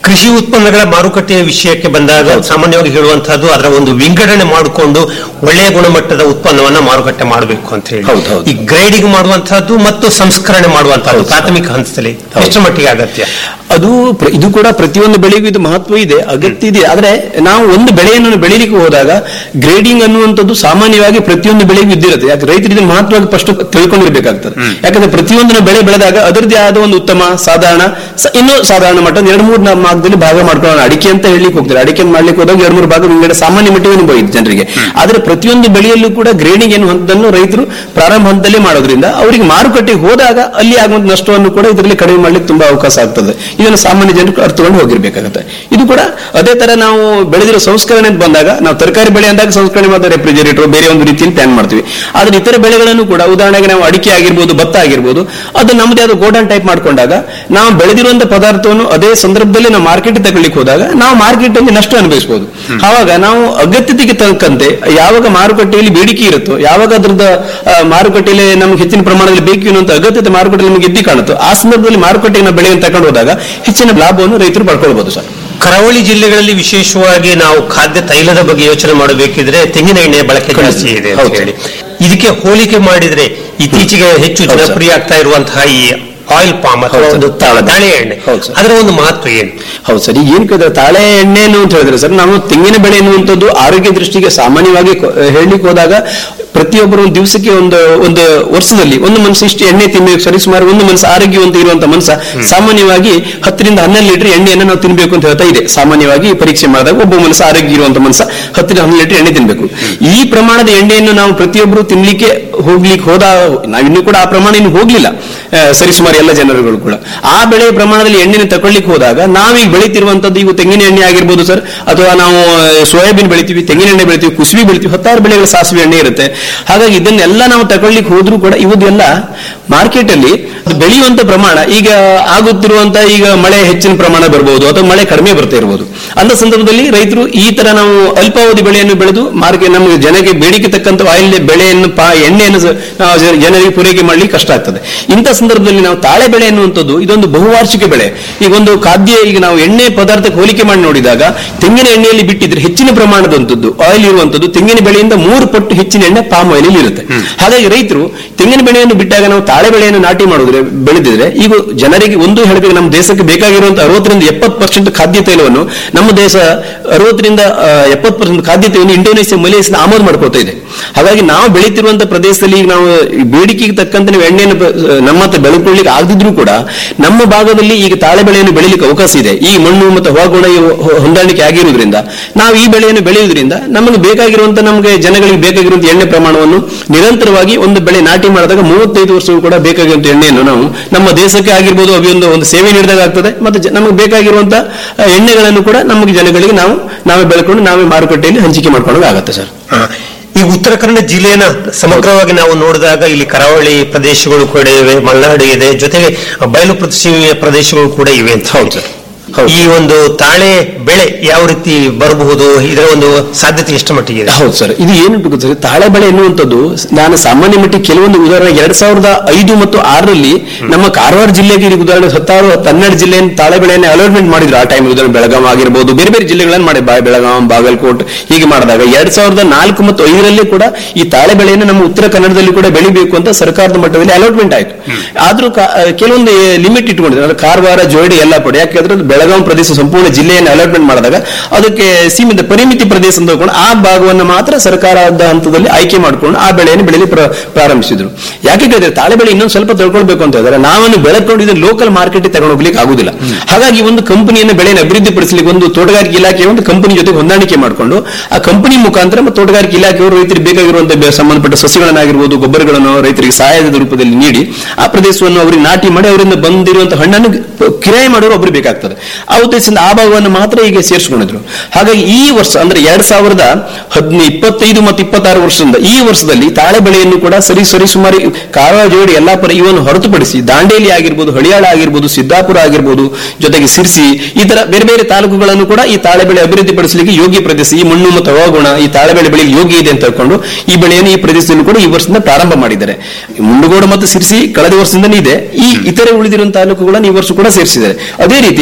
S4: ಕೃಷಿ ಉತ್ಪನ್ನಗಳ ಮಾರುಕಟ್ಟೆಯ ವಿಷಯಕ್ಕೆ ಬಂದಾಗ ಸಾಮಾನ್ಯವಾಗಿ ಹೇಳುವಂತಹದ್ದು ಅದರ ಒಂದು ವಿಂಗಡಣೆ ಮಾಡಿಕೊಂಡು ಒಳ್ಳೆಯ ಗುಣಮಟ್ಟದ ಉತ್ಪನ್ನವನ್ನ ಮಾರುಕಟ್ಟೆ ಮಾಡಬೇಕು ಅಂತ ಹೇಳಿ
S7: ಹೌದು, ಹೌದು.
S4: ಈ ಗ್ರೇಡಿಂಗ್ ಮಾಡುವಂತಹದ್ದು ಮತ್ತು ಸಂಸ್ಕರಣೆ ಮಾಡುವಂತಹದ್ದು ಪ್ರಾಥಮಿಕ ಹಂತದಲ್ಲಿ ಎಷ್ಟು ಮಟ್ಟಿಗೆ ಅಗತ್ಯ
S7: ಅದು ಪ್ರ- ಇದು ಕೂಡ ಪ್ರತಿಯೊಂದು ಬೆಳೆಗೂ ಇದು ಮಹತ್ವ ಇದೆ ಅಗತ್ಯ ಇದೆ ಆದ್ರೆ ನಾವು ಒಂದು ಬೆಳೆಯನ್ನು ಬೆಳೀಲಿಕ್ಕೆ ಹೋದಾಗ ಗ್ರೇಡಿಂಗ್ ಅನ್ನುವಂಥದ್ದು ಸಾಮಾನ್ಯವಾಗಿ ಪ್ರತಿಯೊಂದು ಬೆಳೆಗೂ ಇದ್ದಿರುತ್ತೆ ಯಾಕೆ ರೈತರು ಇದನ್ನು ಮಹತ್ವವಾಗಿ ಫಸ್ಟ್ ತಿಳ್ಕೊಂಡಿರ್ಬೇಕಾಗ್ತದೆ ಯಾಕಂದ್ರೆ ಪ್ರತಿಯೊಂದು ಬೆಳೆ ಬೆಳೆದಾಗ ಅದರದ್ದೇ ಆದ ಒಂದು ಉತ್ತಮ ಸಾಧಾರಣ ಸ- ಇನ್ನೂ ಸಾಧಾರಣ ಮಟ್ಟ ಎರಡು ಮೂರು ನಾಲ್ಕು ಭಾಗದಲ್ಲಿ ಭಾಗ ಮಾಡ್ಕೊಳ್ಳೋಣ ಅಡಿಕೆ ಅಂತ ಹೇಳಲಿಕ್ಕೆ ಹೋಗ್ತಾರೆ ಅಡಿಕೆ ಮಾಡ್ಲಿಕ್ಕೆ ಹೋದಾಗ ಎರಡು ಮೂರು ಭಾಗ ವಿಂಗಡ ಸಾಮಾನ್ಯ ಮಟ್ಟಿಗೆ ಅನುಭವ ಇದೆ ಜನರಿಗೆ ಆದ್ರೆ ಪ್ರತಿಯೊಂದು ಬೆಳೆಯಲ್ಲೂ ಕೂಡ ಗ್ರೇಡಿಂಗ್ ಎನ್ನುವಂಥದ್ದನ್ನು ರೈತರು ಪ್ರಾರಂಭ ಹಂತದಲ್ಲಿ ಮಾಡೋದ್ರಿಂದ ಅವರಿಗೆ ಮಾರುಕಟ್ಟೆಗೆ ಹೋದಾಗ ಅಲ್ಲಿ ಆಗುವಂತ ನಷ್ಟವನ್ನು ಕೂಡ ಇದರಲ್ಲಿ ಕಡಿಮೆ ಮಾಡ್ಲಿಕ್ಕೆ ತುಂಬಾ ಅವಕಾಶ ಆಗ್ತದೆ ಇದನ್ನು ಸಾಮಾನ್ಯ ಜನರು ಅರ್ಥಕೊಂಡು ಹೋಗಿರ್ಬೇಕಾಗುತ್ತೆ ಇದು ಕೂಡ ಅದೇ ತರ ನಾವು ಬೆಳೆದಿರೋ ಸಂಸ್ಕರಣೆ ಅಂತ ಬಂದಾಗ ನಾವು ತರಕಾರಿ ಬೆಳೆ ಅಂದಾಗ ಸಂಸ್ಕರಣೆ ಮಾಡಿದ ರೆಫ್ರಿಜರೇಟರ್ ಬೇರೆ ಒಂದು ರೀತಿಯಲ್ಲಿ ಪ್ಲಾನ್ ಮಾಡ್ತೀವಿ ಆದ್ರೆ ಇತರ ಬೆಳೆಗಳನ್ನು ಕೂಡ ಉದಾಹರಣೆಗೆ ನಾವು ಅಡಿಕೆ ಆಗಿರ್ಬೋದು ಭತ್ತ ಆಗಿರ್ಬೋದು ಅದು ನಮ್ಮದೇ ಆದ ಗೋಡನ್ ಟೈಪ್ ಮಾಡ್ಕೊಂಡಾಗ ನಾವು ಬೆಳೆದಿರುವಂತ ಪದಾರ್ಥವನ್ನು ಅದೇ ಸಂದರ್ಭದಲ್ಲಿ ನಾವು ಮಾರ್ಕೆಟ್ ತಗೊಳ್ಳಿಕ್ಕೆ ಹೋದಾಗ ನಾವು ಮಾರ್ಕೆಟ್ ಅಲ್ಲಿ ನಷ್ಟ ಅನುಭವಿಸಬಹುದು ಆವಾಗ ನಾವು ಅಗತ್ಯತೆಗೆ ತಕ್ಕಂತೆ ಯಾವಾಗ ಮಾರುಕಟ್ಟೆಯಲ್ಲಿ ಬೇಡಿಕೆ ಇರುತ್ತೋ ಯಾವಾಗ ಅದ್ರದ ಆ, ಮಾರುಕಟ್ಟೆಯಲ್ಲಿ ನಮ್ಗೆ ಹೆಚ್ಚಿನ ಪ್ರಮಾಣದಲ್ಲಿ ಬೇಕು ಅನ್ನುವಂತ ಅಗತ್ಯತೆ ಮಾರುಕಟ್ಟೆಯಲ್ಲಿ ನಮಗೆ ಎದ್ದಿ ಕಾಣುತ್ತೋ ಆ ಸಂದರ್ಭದಲ್ಲಿ ಮಾರುಕಟ್ಟೆಗೆ ನಾವು ಬೆಳೆಯನ್ನು ತಗೊಂಡು ಹೋದಾಗ ಹೆಚ್ಚಿನ ಲಾಭವನ್ನು ರೈತರು ಪಡ್ಕೊಳ್ಬಹುದು ಸರ್
S4: ಕರಾವಳಿ ಜಿಲ್ಲೆಗಳಲ್ಲಿ ವಿಶೇಷವಾಗಿ ನಾವು ಖಾದ್ಯ ತೈಲದ ಬಗ್ಗೆ ಯೋಚನೆ ಮಾಡಬೇಕಿದ್ರೆ ತೆಂಗಿನ ಎಣ್ಣೆ ಬಳಕೆ ಜಾಸ್ತಿ ಇದೆ ಅಂತ
S7: ಹೌದು.
S4: ಹೇಳಿ ಇದಕ್ಕೆ ಹೋಲಿಕೆ ಮಾಡಿದ್ರೆ ಇತ್ತೀಚೆಗೆ ಹೆಚ್ಚು
S7: ಹೌದು ಸರ್.
S4: ಜನಪ್ರಿಯ ಆಗ್ತಾ ಇರುವಂತಹ ಈ ಆಯಿಲ್ ಪಾಮ್ ಅಥವಾ
S7: ಹೌದು ಸರ್.
S4: ಒಂದು ತಾ- ತಾಳೆ ಎಣ್ಣೆ
S7: ಹೌದು ಸರ್.
S4: ಅದರ ಒಂದು ಮಹತ್ವ ಏನು
S7: ಹೌದು ಸರ್ ಈಗ ಏನ್ ಕೇಳಿದ್ರೆ ತಾಳೆ ಎಣ್ಣೆನು ಅಂತ ಹೇಳಿದ್ರೆ ಸರ್ ನಾವು ತೆಂಗಿನ ಬೆಳೆ ಎನ್ನುವಂಥದ್ದು ಆರೋಗ್ಯ ದೃಷ್ಟಿಗೆ ಸಾಮಾನ್ಯವಾಗಿ ಕೊ- ಹೇಳಲಿಕ್ಕೆ ಹೋದಾಗ ಪ್ರತಿಯೊಬ್ಬರು ಒಂದು ದಿವಸಕ್ಕೆ ಒಂದು ಒಂದು ವರ್ಷದಲ್ಲಿ ಒಂದು ಮನುಷ್ಯ ಇಷ್ಟು ಎಣ್ಣೆ ತಿನ್ಬೇಕು ಸರಿ ಸುಮಾರು ಒಂದು ಮನುಷ್ಯ ಆರೋಗ್ಯವಂತ ಇರುವಂತ ಮನುಷ್ಯ ಸಾಮಾನ್ಯವಾಗಿ ಹತ್ತರಿಂದ ಹನ್ನೆರಡು ಲೀಟರ್ ಎಣ್ಣೆಯನ್ನು ನಾವು ತಿನ್ಬೇಕು ಅಂತ ಹೇಳ್ತಾ ಇದೆ ಸಾಮಾನ್ಯವಾಗಿ ಪರೀಕ್ಷೆ ಮಾಡಿದಾಗ ಒಬ್ಬ ಮನುಷ್ಯ ಆರೋಗ್ಯ ಇರುವಂತ ಮನುಷ್ಯ ಹತ್ತರಿಂದ ಹನ್ನೆರಡು ಲೀಟರ್ ಎಣ್ಣೆ ತಿನ್ಬೇಕು ಈ ಪ್ರಮಾಣದ ಎಣ್ಣೆಯನ್ನು ನಾವು ಪ್ರತಿಯೊಬ್ಬರು ತಿನ್ಲಿಕ್ಕೆ ಹೋಗ್ಲಿಕ್ಕೆ ಹೋದ ನಾವಿನ್ನೂ ಕೂಡ ಆ ಪ್ರಮಾಣ ಇನ್ನು ಹೋಗ್ಲಿಲ್ಲ ಆ, ಸರಿಸುಮಾರು ಎಲ್ಲ ಜನರುಗಳು ಕೂಡ ಆ ಬೆಳೆಯ ಪ್ರಮಾಣದಲ್ಲಿ ಎಣ್ಣೆನ ತಗೊಳ್ಳಿಕ್ಕೆ ಹೋದಾಗ ನಾವೀಗ ಬೆಳಿತಿರುವಂತದ್ದು ಈಗ ತೆಂಗಿನ ಎಣ್ಣೆ ಆಗಿರ್ಬೋದು ಸರ್ ಅಥವಾ ನಾವು ಸೋಯಾಬೀನ್ ಬೆಳಿತೀವಿ ತೆಂಗಿನ ಎಣ್ಣೆ ಬೆಳಿತೀವಿ ಕುಸುಬಿ ಬೆಳಿತೀವಿ ಹತ್ತಾರು ಬೆಳೆಗಳ ಸಾಸಿವೆ ಎಣ್ಣೆ ಇರುತ್ತೆ ಹಾಗಾಗಿ ಇದನ್ನೆಲ್ಲ ನಾವು ತಗೊಳ್ಳಿಕ್ಕೆ ಹೋದ್ರೂ ಕೂಡ ಇವುದೆಲ್ಲ ಮಾರ್ಕೆಟ್ ಅಲ್ಲಿ ಅದು ಬೆಳೆಯುವಂತ ಪ್ರಮಾಣ ಈಗ ಆಗುತ್ತಿರುವಂತ ಈಗ ಮಳೆ ಹೆಚ್ಚಿನ ಪ್ರಮಾಣ ಬರ್ಬೋದು ಅಥವಾ ಮಳೆ ಕಡಿಮೆ ಬರ್ತಾ ಇರಬಹುದು ಅಂತ ಸಂದರ್ಭದಲ್ಲಿ ರೈತರು ಈ ತರ ನಾವು ಅಲ್ಪಾವಧಿ ಬೆಳೆಯನ್ನು ಬೆಳೆದು ಮಾರ್ಕೆಟ್ ನಮಗೆ ಜನಕ್ಕೆ ಬೇಡಿಕೆ ತಕ್ಕಂತ ಆಯಿಲ್ ಬೆಳೆಯನ್ನು ಪಾ ಎಣ್ಣೆಯನ್ನು ಸ- ನಾವು ಜನ- ಜನರಿಗೆ ಪೂರೈಕೆ ಮಾಡ್ಲಿಕ್ಕೆ ಕಷ್ಟ ಆಗ್ತದೆ ಇಂಥ ಸಂದರ್ಭದಲ್ಲಿ ನಾವು ತಾಳೆ ಬೆಳೆ ಎನ್ನುವಂಥದ್ದು ಇದೊಂದು ಬಹುವಾರ್ಷಿಕ ಬೆಳೆ ಈಗ ಒಂದು ಖಾದ್ಯ ಈಗ ನಾವು ಎಣ್ಣೆ ಪದಾರ್ಥಕ್ಕೆ ಹೋಲಿಕೆ ಮಾಡಿ ನೋಡಿದಾಗ ತೆಂಗಿನ ಎಣ್ಣೆಯಲ್ಲಿ ಬಿಟ್ಟಿದ್ರೆ ಹೆಚ್ಚಿನ ಪ್ರಮಾಣದಂತದ್ದು ಆಯಿಲ್ ಇರುವಂತದ್ದು ತೆಂಗಿನ ಬೆಳೆಯಿಂದ ಮೂರು ಪಟ್ಟು ಹೆಚ್ಚಿನ ಎಣ್ಣೆ ಪಾಮ್ ಆಯಿಲ್ ಇರುತ್ತೆ ಹಾಗಾಗಿ ರೈತರು ತೆಂಗಿನ ಬೆಳೆಯನ್ನು ಬಿಟ್ಟಾಗ ನಾವು ತಾಳೆ ಬೆಳೆಯನ್ನು ನಾಟಿ ಮಾಡಿದ್ರೆ ಬೆಳೆದಿದ್ರೆ ಈಗ ಜನರಿಗೆ ಒಂದು ಹೇಳಬೇಕು ನಮ್ಮ ದೇಶಕ್ಕೆ ಬೇಕಾಗಿರುವಂತಹ ಅರವತ್ತರಿಂದ ಎಪ್ಪತ್ತು ಪರ್ಸೆಂಟ್ ಖಾದ್ಯ ತೈಲವನ್ನು ನಮ್ಮ ದೇಶ ಅರವತ್ತರಿಂದ ಎಪ್ಪತ್ತು ಪರ್ಸೆಂಟ್ ಖಾದ್ಯ ತೈಲವನ್ನು ಇಂಡೋನೇಷ್ಯಾ ಮಲೇಷಿಯಾ ಆಮದು ಮಾಡ್ಕೊಳ್ತಾ ಇದೆ ಹಾಗಾಗಿ ನಾವು ಬೆಳೀತಿರುವಂತ ಪ್ರದೇಶದಲ್ಲಿ ಈಗ ನಾವು ಈ ಬೇಡಿಕೆಗೆ ತಕ್ಕಂತೆ ನಾವು ಎಣ್ಣೆಯನ್ನು ಬ- ನಮ್ಮ ಹತ್ರ ಬೆಳ್ಕೊಳ್ಳಿಕ್ಕೆ ಆಗದಿದ್ರೂ ಕೂಡ ನಮ್ಮ ಭಾಗದಲ್ಲಿ ಈಗ ತಾಳೆ ಬೆಳೆಯನ್ನು ಬೆಳೀಲಿಕ್ಕೆ ಅವಕಾಶ ಇದೆ ಈ ಮಣ್ಣು ಮತ್ತು ಹವಾಗುಣ ಇವು ಹೊ- ಹೊಂದಾಣಿಕೆ ಆಗಿರುವುದರಿಂದ ನಾವು ಈ ಬೆಳೆಯನ್ನು ಬೆಳೆಯುವುದರಿಂದ ನಮಗೆ ಬೇಕಾಗಿರುವಂತ ನಮಗೆ ಜನಗಳಿಗೆ ಬೇಕಾಗಿರುವಂತ ಎಣ್ಣೆ ಪ್ರಮಾಣವನ್ನು ನಿರಂತರವಾಗಿ ಒಂದು ಬೆಳೆ ನಾಟಿ ಮಾಡಿದಾಗ ಮೂವತ್ತೈದು ವರ್ಷವೂ ಕೂಡ ಬೇಕಾಗಿರುವಂತ ಎಣ್ಣೆಯನ್ನು ನಾವು ನಮ್ಮ ದೇಶಕ್ಕೆ ಆಗಿರ್ಬೋದು ಅವಿಯೊಂದು ಒಂದು ಸೇವೆ ನೀಡಿದಾಗ ಆಗ್ತದೆ ಮತ್ತು ಜ- ನಮಗೆ ಬೇಕಾಗಿರುವಂತ ಆ, ಎಣ್ಣೆಗಳನ್ನು ಕೂಡ ನಮಗೆ ಜನಗಳಿಗೆ ನಾವು ನಾವೇ ಬೆಳ್ಕೊಂಡು ನಾವೇ ಮಾರುಕಟ್ಟೆಯಲ್ಲಿ ಹಂಚಿಕೆ ಮಾಡ್ಕೊಳ್ಳೋದು ಆಗುತ್ತೆ ಸರ್
S4: ಆ, ಈ ಉತ್ತರ ಕನ್ನಡ ಜಿಲ್ಲೆಯನ್ನ ಸಮಗ್ರವಾಗಿ ನಾವು ನೋಡಿದಾಗ ಇಲ್ಲಿ ಕರಾವಳಿ ಪ್ರದೇಶಗಳು ಕೂಡ ಇವೆ ಮಲೆನಾಡು ಇದೆ ಜೊತೆಗೆ ಬಯಲು ಪ್ರದೇಶ ಪ್ರದೇಶಗಳು ಕೂಡ ಇವೆ ಅಂತ
S7: ಹೌದು ಸರ್. ಹೌದು.
S4: ಈ ಒಂದು ತಾಳೆ ಬೆಳೆ ಯಾವ ರೀತಿ ಬರಬಹುದು ಇದರ ಒಂದು ಸಾಧ್ಯತೆ ಎಷ್ಟು ಮಟ್ಟಿಗೆ ಇದೆ
S7: ಹೌದು ಸರ್ ಇದು ಏನುಂಟು ಗೊತ್ತಾ ಸರ್? ತಾಳೆ ಬೆಳೆ ಎನ್ನುವಂಥದ್ದು ನಾನು ಸಾಮಾನ್ಯ ಮಟ್ಟಿಗೆ ಕೆಲವೊಂದು ಉದಾಹರಣೆ ಎರಡ್ ಸಾವಿರದ ಐದು ಮತ್ತು ಆರರಲ್ಲಿ ನಮ್ಮ ಕಾರವಾರ ಜಿಲ್ಲೆಗೆ ಈಗ ಉದಾಹರಣೆ ಹತ್ತಾರು ಹನ್ನೆರಡು ಜಿಲ್ಲೆಯನ್ನು ತಾಳೆ ಬೆಳೆಯನ್ನು ಅಲಾಟ್ಮೆಂಟ್ ಮಾಡಿದ್ರು ಆ ಟೈಮ್ ಉದಾಹರಣೆ ಬೆಳಗಾಂ ಆಗಿರ್ಬೋದು ಬೇರೆ ಬೇರೆ ಜಿಲ್ಲೆಗಳನ್ನು ಮಾಡಿ ಬಾ- ಬೆಳಗಾಂ ಬಾಗಲಕೋಟ್ ಹೀಗೆ ಮಾಡಿದಾಗ ಎರಡ್ ಸಾವಿರದ ನಾಲ್ಕು ಮತ್ತು ಐದರಲ್ಲಿ ಕೂಡ ಈ ತಾಳೆ ಬೆಳೆಯನ್ನು ನಮ್ಮ ಉತ್ತರ ಕನ್ನಡದಲ್ಲಿ ಕೂಡ ಬೆಳಿಬೇಕು ಅಂತ ಸರ್ಕಾರದ ಮಟ್ಟದಲ್ಲಿ ಅಲಾಟ್ಮೆಂಟ್ ಆಯ್ತು ಆದ್ರೂ ಕಾ- ಕೆಲವೊಂದು ಲಿಮಿಟ್ ಇಟ್ಕೊಂಡಿದ್ದಾರೆ ಅಂದ್ರೆ ಕಾರವಾರ ಜೋಡಿ ಎಲ್ಲ ಪಡೆ ಯಾಕೆಂದ್ರೆ ಅದು ಬೆಳಗಾಂ ಪ್ರದೇಶ ಸಂಪೂರ್ಣ ಜಿಲ್ಲೆಯನ್ನು ಅಲಾಟ್ಮೆಂಟ್ ಮಾಡಿದಾಗ ಅದಕ್ಕೆ ಸೀಮಿತ ಪರಿಮಿತಿ ಪ್ರದೇಶ ಅಂತ ತಗೊಂಡು ಆ ಭಾಗವನ್ನು ಮಾತ್ರ ಸರ್ಕಾರದ ಹಂತದಲ್ಲಿ ಆಯ್ಕೆ ಮಾಡಿಕೊಂಡು ಆ ಬೆಳೆಯನ್ನು ಬೆಳೆಯಲು ಪ್ರ- ಪ್ರಾರಂಭಿಸಿದ್ರು ಯಾಕೆ ಕೇಳಿದ್ರೆ ತಾಳೆ ಬೆಳೆ ಇನ್ನೊಂದು ಸ್ವಲ್ಪ ತಿಳ್ಕೊಳ್ಬೇಕು ಅಂತ ಹೇಳಿದ್ರೆ ನಾವನ್ನು ಬೆಳೆಕೊಂಡು ಇದನ್ನು ಲೋಕಲ್ ಮಾರ್ಕೆಟ್ ತಗೊಂಡು ಹೋಗ್ಲಿಕ್ಕೆ ಆಗುದಿಲ್ಲ ಹಾಗಾಗಿ ಒಂದು ಕಂಪನಿಯನ್ನು ಬೆಳೆಯನ್ನು ಅಭಿವೃದ್ಧಿಪಡಿಸಲಿಕ್ಕೆ ಒಂದು ತೋಟಗಾರಿಕೆ ಇಲಾಖೆ ಒಂದು ಕಂಪನಿ ಜೊತೆ ಹೊಂದಾಣಿಕೆ ಮಾಡಿಕೊಂಡು ಆ ಕಂಪನಿ ಮುಖಾಂತರ ಮತ್ತು ತೋಟಗಾರಿಕೆ ಇಲಾಖೆಯವರು ರೈತರಿಗೆ ಬೇಕಾಗಿರುವಂತಹ ಬೆ- ಸಂಬಂಧಪಟ್ಟ ಸಸ್ಯಗಳನ್ನಾಗಿರ್ಬೋದು ಗೊಬ್ಬರಗಳನ್ನು ರೈತರಿಗೆ ಸಹಾಯದ ರೂಪದಲ್ಲಿ ನೀಡಿ ಆ ಪ್ರದೇಶವನ್ನು ಅವರಿಗೆ ನಾಟಿ ಮಾಡಿ ಅವರಿಂದ ಬಂದಿರುವಂತಹ ಹಣ್ಣನ್ನು ಪ- ಕಿರಾಯಿ ಮಾಡೋರು ಒಬ್ರು ಬೇಕಾಗ್ತದೆ ಆ ಉದ್ದೇಶದಿಂದ ಆ ಭಾಗವನ್ನು ಮಾತ್ರ ಈಗ ಸೇರಿಸಿಕೊಂಡಿದ್ರು ಹಾಗಾಗಿ ಈ ವರ್ಷ ಅಂದ್ರೆ ಎರಡ್ ಸಾವಿರದ ಹದಿನೈ ಇಪ್ಪತ್ತೈದು ಮತ್ತು ಇಪ್ಪತ್ತಾರು ವರ್ಷದಿಂದ ಈ ವರ್ಷದಲ್ಲಿ ತಾಳೆ ಬೆಳೆಯನ್ನು ಕೂಡ ಸರಿ ಸರಿ ಸುಮಾರು ಕಾರವಾರ ಜೋಡಿ ಯಲ್ಲಾಪುರ ಇವನ್ನು ಹೊರತುಪಡಿಸಿ ದಾಂಡೇಲಿ ಆಗಿರ್ಬೋದು ಹಳಿಯಾಳ ಆಗಿರ್ಬೋದು ಸಿದ್ದಾಪುರ ಆಗಿರ್ಬೋದು ಜೊತೆಗೆ ಸಿರ್ಸಿ ಈ ತರ ಬೇರೆ ಬೇರೆ ತಾಲೂಕುಗಳನ್ನು ಕೂಡ ಈ ತಾಳೆ ಬೆಳೆ ಅಭಿವೃದ್ಧಿಪಡಿಸಲಿಕ್ಕೆ ಯೋಗ್ಯ ಪ್ರದೇಶ ಈ ಮಣ್ಣು ಮತ್ತು ಹವಾಗುಣ ಈ ತಾಳೆ ಬೆಳೆ ಬೆಳೆಗೆ ಯೋಗ್ಯ ಇದೆ ಅಂತ ಹೇಳ್ಕೊಂಡು ಈ ಬೆಳೆಯನ್ನು ಈ ಪ್ರದೇಶದಲ್ಲಿ ಕೂಡ ಈ ವರ್ಷದಿಂದ ಪ್ರಾರಂಭ ಮಾಡಿದ್ದಾರೆ ಈ ಮುಂಡಗೋಡ ಮತ್ತು ಸಿರ್ಸಿ ಕಳೆದ ವರ್ಷದಿಂದನೇ ಇದೆ ಈ ಇತರೆ ಉಳಿದಿರುವ ತಾಲೂಕುಗಳನ್ನು ಈ ವರ್ಷ ಕೂಡ ಸೇರಿಸಿದ್ದಾರೆ ಅದೇ ರೀತಿ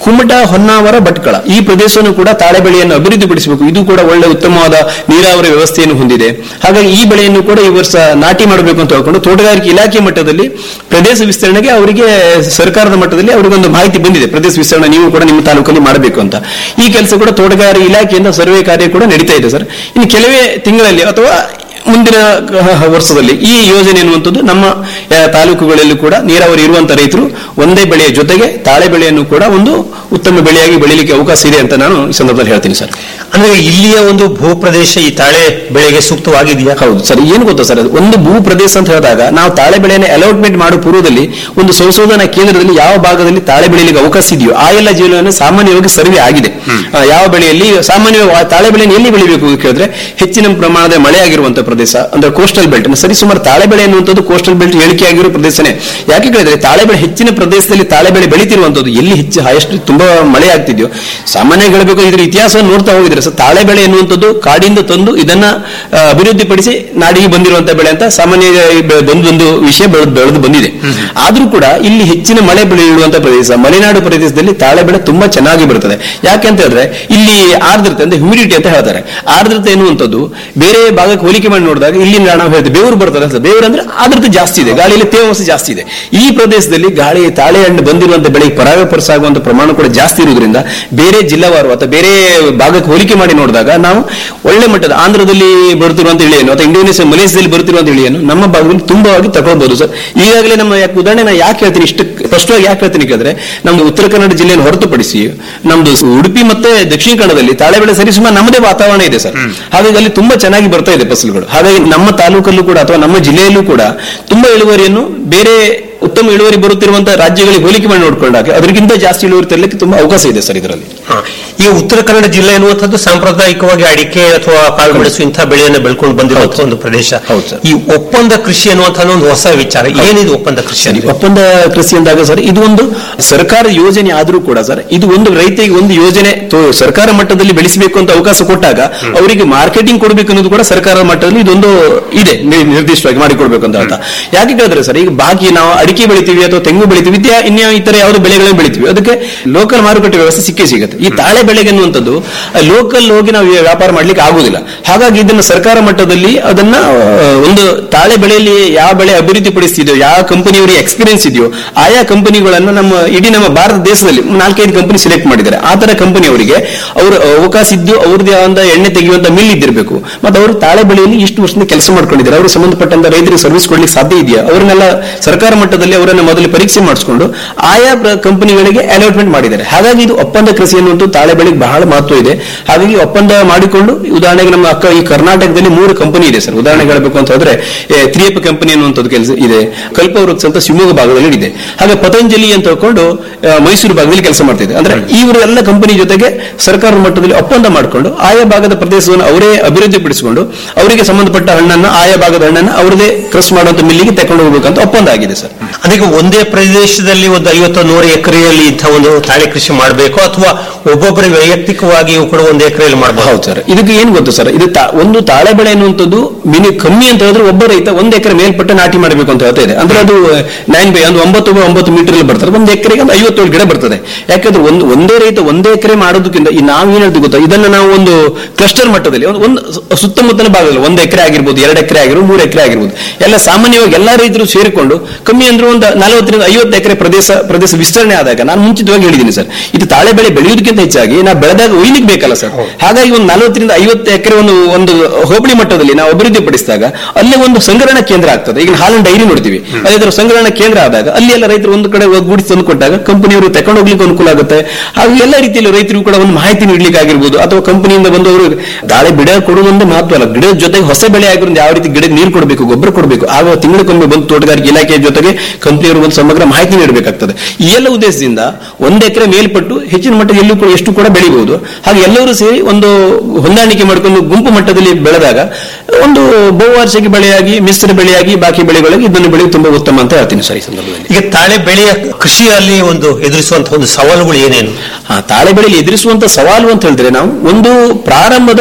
S7: ಕುಮಟ ಹೊನ್ನಾವರ ಭಟ್ಕಳ ಈ ಪ್ರದೇಶವನ್ನು ಕೂಡ ತಾಳೆ ಬೆಳೆಯನ್ನು ಅಭಿವೃದ್ಧಿಪಡಿಸಬೇಕು ಇದು ಕೂಡ ಒಳ್ಳೆ ಉತ್ತಮವಾದ ನೀರಾವರಿ ವ್ಯವಸ್ಥೆಯನ್ನು ಹೊಂದಿದೆ ಹಾಗಾಗಿ ಈ ಬೆಳೆಯನ್ನು ಕೂಡ ಈ ವರ್ಷ ನಾಟಿ ಮಾಡಬೇಕು ಅಂತ ಹೇಳ್ಕೊಂಡು ತೋಟಗಾರಿಕೆ ಇಲಾಖೆ ಮಟ್ಟದಲ್ಲಿ ಪ್ರದೇಶ ವಿಸ್ತರಣೆಗೆ ಅವರಿಗೆ ಸರ್ಕಾರದ ಮಟ್ಟದಲ್ಲಿ ಅವರಿಗೆ ಒಂದು ಮಾಹಿತಿ ಬಂದಿದೆ ಪ್ರದೇಶ ವಿಸ್ತರಣೆ ನೀವು ಕೂಡ ನಿಮ್ಮ ತಾಲೂಕಲ್ಲಿ ಮಾಡಬೇಕು ಅಂತ ಈ ಕೆಲಸ ಕೂಡ ತೋಟಗಾರಿಕೆ ಇಲಾಖೆಯಿಂದ ಸರ್ವೆ ಕಾರ್ಯ ಕೂಡ ನಡೀತಾ ಇದೆ ಸರ್ ಇನ್ನು ಕೆಲವೇ ತಿಂಗಳಲ್ಲಿ ಅಥವಾ ಮುಂದಿನ ಹ- ವರ್ಷದಲ್ಲಿ ಈ ಯೋಜನೆ ಎನ್ನುವಂಥದ್ದು ನಮ್ಮ ಆ, ತಾಲೂಕುಗಳಲ್ಲಿ ಕೂಡ ನೀರಾವರಿ ಇರುವಂತ ರೈತರು ಒಂದೇ ಬೆಳೆಯ ಜೊತೆಗೆ ತಾಳೆ ಬೆಳೆಯನ್ನು ಕೂಡ ಒಂದು ಉತ್ತಮ ಬೆಳೆಯಾಗಿ ಬೆಳೀಲಿಕ್ಕೆ ಅವಕಾಶ ಇದೆ ಅಂತ ನಾನು ಈ ಸಂದರ್ಭದಲ್ಲಿ ಹೇಳ್ತೀನಿ ಸರ್
S4: ಅಂದ್ರೆ ಇಲ್ಲಿಯ ಒಂದು ಭೂ ಪ್ರದೇಶ ಈ ತಾಳೆ ಬೆಳೆಗೆ ಸೂಕ್ತವಾಗಿದೆಯಾ
S7: ಹೌದು ಸರ್ ಏನು ಗೊತ್ತಾ ಸರ್ ಅದು ಒಂದು ಭೂ ಪ್ರದೇಶ ಅಂತ ಹೇಳಿದಾಗ ನಾವು ತಾಳೆ ಬೆಳೆಯನ್ನು ಅಲಾಟ್ಮೆಂಟ್ ಮಾಡೋ ಪೂರ್ವದಲ್ಲಿ ಒಂದು ಸಂಶೋಧನಾ ಕೇಂದ್ರದಲ್ಲಿ ಯಾವ ಭಾಗದಲ್ಲಿ ತಾಳೆ ಬೆಳೆಯಲಿಕ್ಕೆ ಅವಕಾಶ ಇದೆಯೋ ಆ ಎಲ್ಲ ಜಿಲ್ಲೆಯನ್ನು ಸಾಮಾನ್ಯವಾಗಿ ಸರ್ವೆ ಆಗಿದೆ ಆ, ಯಾವ ಬೆಳೆಯಲ್ಲಿ ಸಾಮಾನ್ಯವಾಗಿ ಆ ತಾಳೆ ಬೆಳೆಯನ್ನು ಎಲ್ಲಿ ಬೆಳಿಬೇಕು ಅಂತ ಕೇಳಿದ್ರೆ ಹೆಚ್ಚಿನ ಪ್ರಮಾಣದ ಮಳೆ ಆಗಿರುವಂತಹ ಪ್ರದೇಶ ಅಂದ್ರೆ ಕೋಸ್ಟಲ್ ಬೆಲ್ಟ್ ಸರಿ ಸುಮಾರು ತಾಳೆ ಬೆಳೆ ಎನ್ನುವಂಥದ್ದು ಕೋಸ್ಟಲ್ ಬೆಲ್ಟ್ ಹೇಳಿಕೆ ಆಗಿರೋ ಪ್ರದೇಶನೇ ಯಾಕೆ ಕೇಳಿದ್ರೆ ತಾಳೆ ಬೆಳೆ ಹೆಚ್ಚಿನ ಪ್ರದೇಶದಲ್ಲಿ ತಾಳೆ ಬೆಳೆ ಬೆಳೀತಿರುವಂತದ್ದು ಎಲ್ಲಿ ಹೆಚ್ಚು ಹೈಯೆಸ್ಟ್ ತುಂಬಾ ಮಳೆ ಆಗ್ತಿದೆಯೋ ಸಾಮಾನ್ಯವಾಗಿ ಹೇಳಬೇಕು ಇದ್ರ ಇತಿಹಾಸ ನೋಡ್ತಾ ಹೋಗಿದ್ರೆ ಸರ್ ತಾಳೆ ಬೆಳೆ ಎನ್ನುವಂಥದ್ದು ಕಾಡಿಂದ ತಂದು ಇದನ್ನ ಆ, ಅಭಿವೃದ್ಧಿಪಡಿಸಿ ನಾಡಿಗೆ ಬಂದಿರುವಂತಹ ಬೆಳೆ ಅಂತ ಸಾಮಾನ್ಯವಾಗಿ ಬೆ- ಬಂದು ಒಂದು ವಿಷಯ ಬೆಳೆದು ಬೆಳೆದು ಬಂದಿದೆ ಆದ್ರೂ ಕೂಡ ಇಲ್ಲಿ ಹೆಚ್ಚಿನ ಮಳೆ ಬೆಳೆಯುವಂತಹ ಪ್ರದೇಶ ಮಲೆನಾಡು ಪ್ರದೇಶದಲ್ಲಿ ತಾಳೆ ಬೆಳೆ ತುಂಬಾ ಚೆನ್ನಾಗಿ ಬರ್ತದೆ ಯಾಕೆ ಅಂತ ಹೇಳಿದ್ರೆ ಇಲ್ಲಿ ಆರ್ದ್ರತೆ ಅಂದ್ರೆ ಹ್ಯೂಮಿಡಿಟಿ ಅಂತ ಹೇಳ್ತಾರೆ ಆರ್ದ್ರತೆ ಎನ್ನುವಂಥದ್ದು ಬೇರೆ ಭಾಗಕ್ಕೆ ಹೋಲಿಕೆ ಮಾಡಿ ನೋಡಿದಾಗ ಇಲ್ಲಿ ನಾವು ಹೇಳ್ತೀವಿ ಬೇವರು ಬರ್ತದೆ ಅಂತ ಬೇವರು ಅಂದ್ರೆ ಆರ್ದ್ರತೆ ಜಾಸ್ತಿ ಇದೆ ಗಾಳಿಯಲ್ಲಿ ತೇವಾಂಶ ಜಾಸ್ತಿ ಇದೆ ಈ ಪ್ರದೇಶದಲ್ಲಿ ಗಾಳಿ ತಾಳೆ ಹಣ್ಣು ಬಂದಿರುವಂತ ಬೆಳೆಗೆ ಪರಾಗಪರಸಾಗುವಂತ ಪ್ರಮಾಣ ಕೂಡ ಜಾಸ್ತಿ ಇರುವುದರಿಂದ ಬೇರೆ ಜಿಲ್ಲಾವಾರು ಅಥವಾ ಬೇರೆ ಭಾಗಕ್ಕೆ ಹೋಲಿಕೆ ಮಾಡಿ ನೋಡಿದಾಗ ನಾವು ಒಳ್ಳೆ ಮಟ್ಟದ ಆಂಧ್ರದಲ್ಲಿ ಬರುತ್ತಿರುವಂತ ಇಳಿಯನ್ನು ಅಥವಾ ಇಂಡೋನೇಷ್ಯಾ ಮಲೇಷ್ಯಾದಲ್ಲಿ ಬರುತ್ತಿರುವಂತ ಇಳಿಯನ್ನು ನಮ್ಮ ಭಾಗದಲ್ಲಿ ತುಂಬವಾಗಿ ತಗೊಳ್ಬಹುದು ಸರ್ ಈಗಾಗಲೇ ನಮ್ಮ ಯಾಕೆ ಉದಾಹರಣೆ ನಾನು ಯಾಕೆ ಹೇಳ್ತೀನಿ ಇಷ್ಟು ಸ್ಪಷ್ಟವಾಗಿ ಯಾಕೆ ಹೇಳ್ತೀನಿ ಕೇಳಿದ್ರೆ ನಮ್ದು ಉತ್ತರ ಕನ್ನಡ ಜಿಲ್ಲೆಯನ್ನು ಹೊರತುಪಡಿಸಿ ನಮ್ದು ಉಡುಪಿ ಮತ್ತೆ ದಕ್ಷಿಣ ಕನ್ನಡದಲ್ಲಿ ತಾಳೆ ಬೆಳೆ ಸರಿಸುಮಾರು ನಮ್ಮದೇ ವಾತಾವರಣ ಇದೆ ಸರ್ ಹಾಗಾಗಿ ಅಲ್ಲಿ ತುಂಬಾ ಚೆನ್ನಾಗಿ ಬರ್ತಾ ಇದೆ ಫಸಲುಗಳು ಹಾಗಾಗಿ ನಮ್ಮ ತಾಲೂಕಲ್ಲೂ ಕೂಡ ಅಥವಾ ನಮ್ಮ ಜಿಲ್ಲೆಯಲ್ಲೂ ಕೂಡ ತುಂಬಾ ಇಳುವರಿಯನ್ನು ಬೇರೆ ಉತ್ತಮ ಇಳುವರಿ ಬರುತ್ತಿರುವಂತಹ ರಾಜ್ಯಗಳಿಗೆ ಹೋಲಿಕೆ ಮಾಡಿ ನೋಡ್ಕೊಂಡಾಗ ಅದಕ್ಕಿಂತ ಜಾಸ್ತಿ ಇಳುವರಿ ತರಲಿಕ್ಕೆ ತುಂಬಾ ಅವಕಾಶ ಇದೆ ಸರ್ ಇದರಲ್ಲಿ
S4: ಹಾ. ಈ ಉತ್ತರ ಕನ್ನಡ ಜಿಲ್ಲೆ ಎನ್ನುವಂಥದ್ದು ಸಾಂಪ್ರದಾಯಿಕವಾಗಿ ಅಡಿಕೆ ಅಥವಾ ಕಾಳು ಮೆಣಸು ಇಂತಹ ಬೆಳೆಯನ್ನು ಬೆಳ್ಕೊಂಡು ಬಂದಿರುವಂತಹ ಒಂದು ಪ್ರದೇಶ
S7: ಹೌದು ಸರ್.
S4: ಈ ಒಪ್ಪಂದ ಕೃಷಿ ಅನ್ನುವಂತಹ ಒಂದು ಹೊಸ ವಿಚಾರ ಏನಿದು ಒಪ್ಪಂದ ಕೃಷಿ
S7: ಸರಿ
S4: ಅಂದ್ರೆ?
S7: ಒಪ್ಪಂದ ಕೃಷಿ ಅಂದಾಗ ಸರ್ ಇದು ಒಂದು ಸರ್ಕಾರ ಯೋಜನೆ ಆದ್ರೂ ಕೂಡ ಸರ್ ಇದು ಒಂದು ರೈತರಿಗೆ ಒಂದು ಯೋಜನೆ ತೋ- ಸರ್ಕಾರ ಮಟ್ಟದಲ್ಲಿ ಬೆಳೆಸಬೇಕು ಅಂತ ಅವಕಾಶ ಕೊಟ್ಟಾಗ ಅವರಿಗೆ ಮಾರ್ಕೆಟಿಂಗ್ ಕೊಡಬೇಕು ಅನ್ನೋದು ಕೂಡ ಸರ್ಕಾರದ ಮಟ್ಟದಲ್ಲಿ ಇದೊಂದು ಇದೆ ನಿ- ನಿರ್ದಿಷ್ಟವಾಗಿ ಮಾಡಿಕೊಡ್ಬೇಕು ಅಂತ ಅರ್ಥ ಯಾಕೆ ಕೇಳಿದ್ರೆ ಸರ್ ಈಗ ಬಾಕಿ ನಾವು ಅಡಿಕೆ ಬೆಳಿತೀವಿ ಅಥವಾ ತೆಂಗು ಬೆಳಿತೀವಿ ಇದ್ಯಾ ಇನ್ಯಾ ಇತರ ಯಾವ್ದು ಬೆಳೆಗಳನ್ನ ಬೆಳಿತೀವಿ ಅದಕ್ಕೆ ಲೋಕಲ್ ಮಾರುಕಟ್ಟೆ ವ್ಯವಸ್ಥೆ ಸಿಕ್ಕೇ ಸಿಗುತ್ತೆ ಈ ತಾಳೆ ಬೆಳೆಗೆ ಅನ್ನುವಂಥದ್ದು ಲೋಕಲ್ ಹೋಗಿ ನಾವು ವ್ಯಾಪಾರ ಮಾಡ್ಲಿಕ್ಕೆ ಆಗುದಿಲ್ಲ ಹಾಗಾಗಿ ಇದನ್ನು ಸರ್ಕಾರ ಮಟ್ಟದಲ್ಲಿ ಅದನ್ನ ಆ, ಒಂದು ತಾಳೆ ಬೆಳೆಯಲ್ಲಿ ಯಾವ ಬೆಳೆ ಅಭಿವೃದ್ಧಿ ಪಡಿಸ್ತಿದೆಯೋ ಯಾವ ಕಂಪನಿಯವರಿಗೆ ಎಕ್ಸ್ಪೀರಿಯನ್ಸ್ ಇದೆಯೋ ಆಯಾ ಕಂಪನಿಗಳನ್ನ ನಮ್ಮ ಇಡೀ ನಮ್ಮ ಭಾರತ ದೇಶದಲ್ಲಿ ನಾಲ್ಕೈದು ಕಂಪನಿ ಸೆಲೆಕ್ಟ್ ಮಾಡಿದ್ದಾರೆ ಆ ತರ ಕಂಪನಿಯವರಿಗೆ ಅವರು ಅವಕಾಶ ಇದ್ದು ಅವ್ರದ್ದೇ ಆದ ಎಣ್ಣೆ ತೆಗೆಯುವಂತ ಮಿಲ್ ಇದ್ದಿರಬೇಕು ಮತ್ತೆ ಅವರು ತಾಳೆ ಬೆಳೆಯಲ್ಲಿ ಇಷ್ಟು ವರ್ಷದಿಂದ ಕೆಲಸ ಮಾಡ್ಕೊಂಡಿದ್ದಾರೆ ಅವ್ರಿಗೆ ಸಂಬಂಧಪಟ್ಟಂತ ರೈತರಿಗೆ ಸರ್ವಿಸ್ ಕೊಡ್ಲಿಕ್ಕೆ ಸಾಧ್ಯ ಇದೆಯಾ ಅವ್ರನ್ನೆಲ್ಲ ಸರ್ಕಾರ ಮಟ್ಟದಲ್ಲಿ ಅವರನ್ನ ಮೊದಲು ಪರೀಕ್ಷೆ ಮಾಡಿಸ್ಕೊಂಡು ಆಯಾ ಪ್ರ- ಕಂಪನಿಗಳಿಗೆ ಅಲಾಟ್ಮೆಂಟ್ ಮಾಡಿದ್ದಾರೆ ಹಾಗಾಗಿ ಇದು ಒಪ್ಪಂದ ಕೃಷಿ ಅನ್ನುವಂಥ ತಾಳೆ ಬೆಳೆಗೆ ಬಹಳ ಮಹತ್ವ ಇದೆ ಹಾಗಾಗಿ ಒಪ್ಪಂದ ಮಾಡಿಕೊಂಡು ಉದಾಹರಣೆಗೆ ನಮ್ಮ ಅಕ್ಕ ಈ ಕರ್ನಾಟಕದಲ್ಲಿ ಮೂರು ಕಂಪನಿ ಇದೆ ಸರ್ ಉದಾಹರಣೆ ಹೇಳಬೇಕು ಅಂತ ಹೇಳಿದ್ರೆ ತ್ರಿಯಪ್ಪ ಕಂಪನಿ ಅನ್ನುವಂಥದ್ದು ಕೆಲಸ ಇದೆ ಕಲ್ಪವೃಕ್ಷ ಅಂತ ಶಿವಮೊಗ್ಗ ಭಾಗದಲ್ಲಿ ಇದೆ ಹಾಗೆ ಪತಂಜಲಿ ಅಂತ ಹೇಳ್ಕೊಂಡು ಆ, ಮೈಸೂರು ಭಾಗದಲ್ಲಿ ಕೆಲಸ ಮಾಡ್ತಿದೆ ಅಂದ್ರೆ ಇವರು ಎಲ್ಲ ಕಂಪನಿ ಜೊತೆಗೆ ಸರ್ಕಾರದ ಮಟ್ಟದಲ್ಲಿ ಒಪ್ಪಂದ ಮಾಡಿಕೊಂಡು ಆಯಾ ಭಾಗದ ಪ್ರದೇಶವನ್ನು ಅವರೇ ಅಭಿವೃದ್ಧಿಪಡಿಸಿಕೊಂಡು ಅವರಿಗೆ ಸಂಬಂಧಪಟ್ಟ ಹಣ್ಣನ್ನ ಆಯಾ ಭಾಗದ ಹಣ್ಣನ್ನ ಅವರದೇ ಕ್ರಸ್ ಮಾಡುವಂತ ಮಿಲ್ಲಿಗೆ ತಕೊಂಡು ಹೋಗ್ಬೇಕಂತ ಒಪ್ಪಂದ ಆಗಿದೆ ಸರ್
S4: ಅದಕ್ಕೆ ಒಂದೇ ಪ್ರದೇಶದಲ್ಲಿ ಒಂದು ಐವತ್ತು ನೂರು ಎಕರೆಯಲ್ಲಿ ಇಂಥ ಒಂದು ತಾಳೆ ಕೃಷಿ ಮಾಡಬೇಕು ಅಥವಾ ಒಬ್ಬೊಬ್ಬರ ವೈಯಕ್ತಿಕವಾಗಿಯೂ ಕೂಡ ಒಂದು ಎಕರೆಯಲ್ಲಿ ಮಾಡಬಹುದು
S7: ಹೌದು ಸರ್ ಇದಕ್ಕೆ ಏನ್ ಗೊತ್ತು ಸರ್ ಇದು ತಾ- ಒಂದು ತಾಳೆ ಬೆಳೆ ಅನ್ನುವಂಥದ್ದು ಮಿನಿ ಕಮ್ಮಿ ಅಂತ ಹೇಳಿದ್ರೆ ಒಬ್ಬ ರೈತ ಒಂದ್ ಎಕರೆ ಮೇಲ್ಪಟ್ಟು ನಾಟಿ ಮಾಡಬೇಕು ಅಂತ ಹೇಳ್ತಾ ಇದೆ ಅಂದ್ರೆ ಅದು ನೈನ್ ಬೈ ಒಂದು ಒಂಬತ್ತು ಬೈ ಒಂಬತ್ತು ಮೀಟರ್ ಅಲ್ಲಿ ಬರ್ತದೆ ಒಂದು ಎಕರೆಗೆ ಒಂದು ಐವತ್ತೇಳು ಗಿಡ ಬರ್ತದೆ ಯಾಕಂದ್ರೆ ಒಂದು ಒಂದೇ ರೈತ ಒಂದೇ ಎಕರೆ ಮಾಡೋದಕ್ಕಿಂತ ಈ ನಾವು ಏನ್ ಹೇಳ್ತೀವಿ ಗೊತ್ತಾ ಇದನ್ನ ನಾವು ಒಂದು ಕ್ಲಸ್ಟರ್ ಮಟ್ಟದಲ್ಲಿ ಒಂದು ಒಂದು ಸು- ಸುತ್ತಮುತ್ತಲ ಭಾಗದಲ್ಲಿ ಒಂದು ಎಕರೆ ಆಗಿರ್ಬೋದು ಎರಡು ಎಕರೆ ಆಗಿರ್ಬೋದು ಮೂರು ಎಕರೆ ಆಗಿರ್ಬೋದು ಎಲ್ಲ ಸಾಮಾನ್ಯವಾಗಿ ಎಲ್ಲಾ ರೈತರು ಸೇರಿಕೊಂಡು ಕಮ್ಮಿ ಅಂದ್ರೆ ಒಂದು ನಲವತ್ತರಿಂದ ಐವತ್ತು ಎಕರೆ ಪ್ರದೇಶ ಪ್ರದೇಶ ವಿಸ್ತರಣೆ ಆದಾಗ ನಾನು ಮುಂಚಿತವಾಗಿ ಹೇಳಿದ್ದೀನಿ ಸರ್ ಇದು ತಾಳೆ ಬೆಳೆ ಬೆಳೆಯುವುದಕ್ಕಿಂತ ಹೆಚ್ಚಾಗಿ ನಾವು ಬೆಳೆದಾಗ ಒಯ್ಲಿಕ್ಕೆ ಬೇಕಲ್ಲ ಸರ್ ಹಾಗಾಗಿ ಒಂದು ನಲವತ್ತರಿಂದ ಐವತ್ತು ಎಕರೆ ಒಂದು ಒಂದು ಹೋಬಳಿ ಮಟ್ಟದಲ್ಲಿ ನಾವು ಅಭಿವೃದ್ಧಿ ಪಡಿಸಿದಾಗ ಅಲ್ಲೇ ಒಂದು ಸಂಗ್ರಹಣಾ ಕೇಂದ್ರ ಆಗ್ತದೆ ಈಗ ಹಾಲಿನ ಡೈರಿ ನೋಡ್ತೀವಿ ಅದೇ ತರ ಸಂಗ್ರಹಣಾ ಕೇಂದ್ರ ಆದಾಗ ಅಲ್ಲಿ ಎಲ್ಲ ರೈತರು ಒಂದು ಕಡೆ ಒಗ್ಗೂಡಿಸಿ ತಂದು ಕೊಟ್ಟಾಗ ಕಂಪನಿಯವರು ತಕೊಂಡು ಹೋಗ್ಲಿಕ್ಕೆ ಅನುಕೂಲ ಆಗುತ್ತೆ ಹಾಗೂ ಎಲ್ಲ ರೀತಿಯಲ್ಲಿ ರೈತರಿಗೂ ಕೂಡ ಒಂದು ಮಾಹಿತಿ ನೀಡ್ಲಿಕ್ಕೆ ಆಗಿರ್ಬೋದು ಅಥವಾ ಕಂಪನಿಯಿಂದ ಬಂದವರು ತಾಳೆ ಬಿಡ ಕೊಡುವುದೊಂದೇ ಮಹತ್ವ ಅಲ್ಲ ಗಿಡದ ಜೊತೆಗೆ ಹೊಸ ಬೆಳೆ ಆಗಿರೋದು ಯಾವ ರೀತಿ ಗಿಡಕ್ಕೆ ನೀರು ಕೊಡಬೇಕು ಗೊಬ್ಬರ ಕೊಡಬೇಕು ಆಗ ತಿಂಗಳಿಗೊಮ್ಮೆ ಬಂದು ತೋಟಗಾರಿಕೆ ಇಲಾಖೆಯ ಜೊತೆಗೆ ಕಂಪನಿಯವರು ಒಂದು ಸಮಗ್ರ ಮಾಹಿತಿ ನೀಡಬೇಕಾಗ್ತದೆ ಈ ಎಲ್ಲ ಉದ್ದೇಶದಿಂದ ಒಂದು ಎಕರೆ ಮೇಲ್ಪಟ್ಟು ಹೆಚ್ಚಿನ ಮಟ್ಟದಲ್ಲಿ ಎಲ್ಲೂ ಕೂಡ ಎಷ್ಟು ಕೂಡ ಬೆಳಿಬಹುದು ಹಾಗೆ ಎಲ್ಲರೂ ಸೇರಿ ಒಂದು ಹೊಂದಾಣಿಕೆ ಮಾಡಿಕೊಂಡು ಗುಂಪು ಮಟ್ಟದಲ್ಲಿ ಬೆಳೆದಾಗ ಒಂದು ಬಹುವಾರ್ಷಿಕ ಬೆಳೆಯಾಗಿ ಮಿಶ್ರ ಬೆಳೆಯಾಗಿ ಬಾಕಿ ಬೆಳೆಗಳಿಗೆ ಇದನ್ನು ಬೆಳೆಯುವುದು ತುಂಬಾ ಉತ್ತಮ ಅಂತ ಹೇಳ್ತೀನಿ ಸರ್ ಈ ಸಂದರ್ಭದಲ್ಲಿ
S4: ಈಗ ತಾಳೆ ಬೆಳೆಯ ಕೃಷಿಯಲ್ಲಿ ಒಂದು ಎದುರಿಸುವಂತಹ ಒಂದು ಸವಾಲುಗಳು ಏನೇನು
S7: ಆ ತಾಳೆ ಬೆಳೆಯಲ್ಲಿ ಎದುರಿಸುವಂತ ಸವಾಲು ಅಂತ ಹೇಳಿದ್ರೆ ನಾವು ಒಂದು ಪ್ರಾರಂಭದ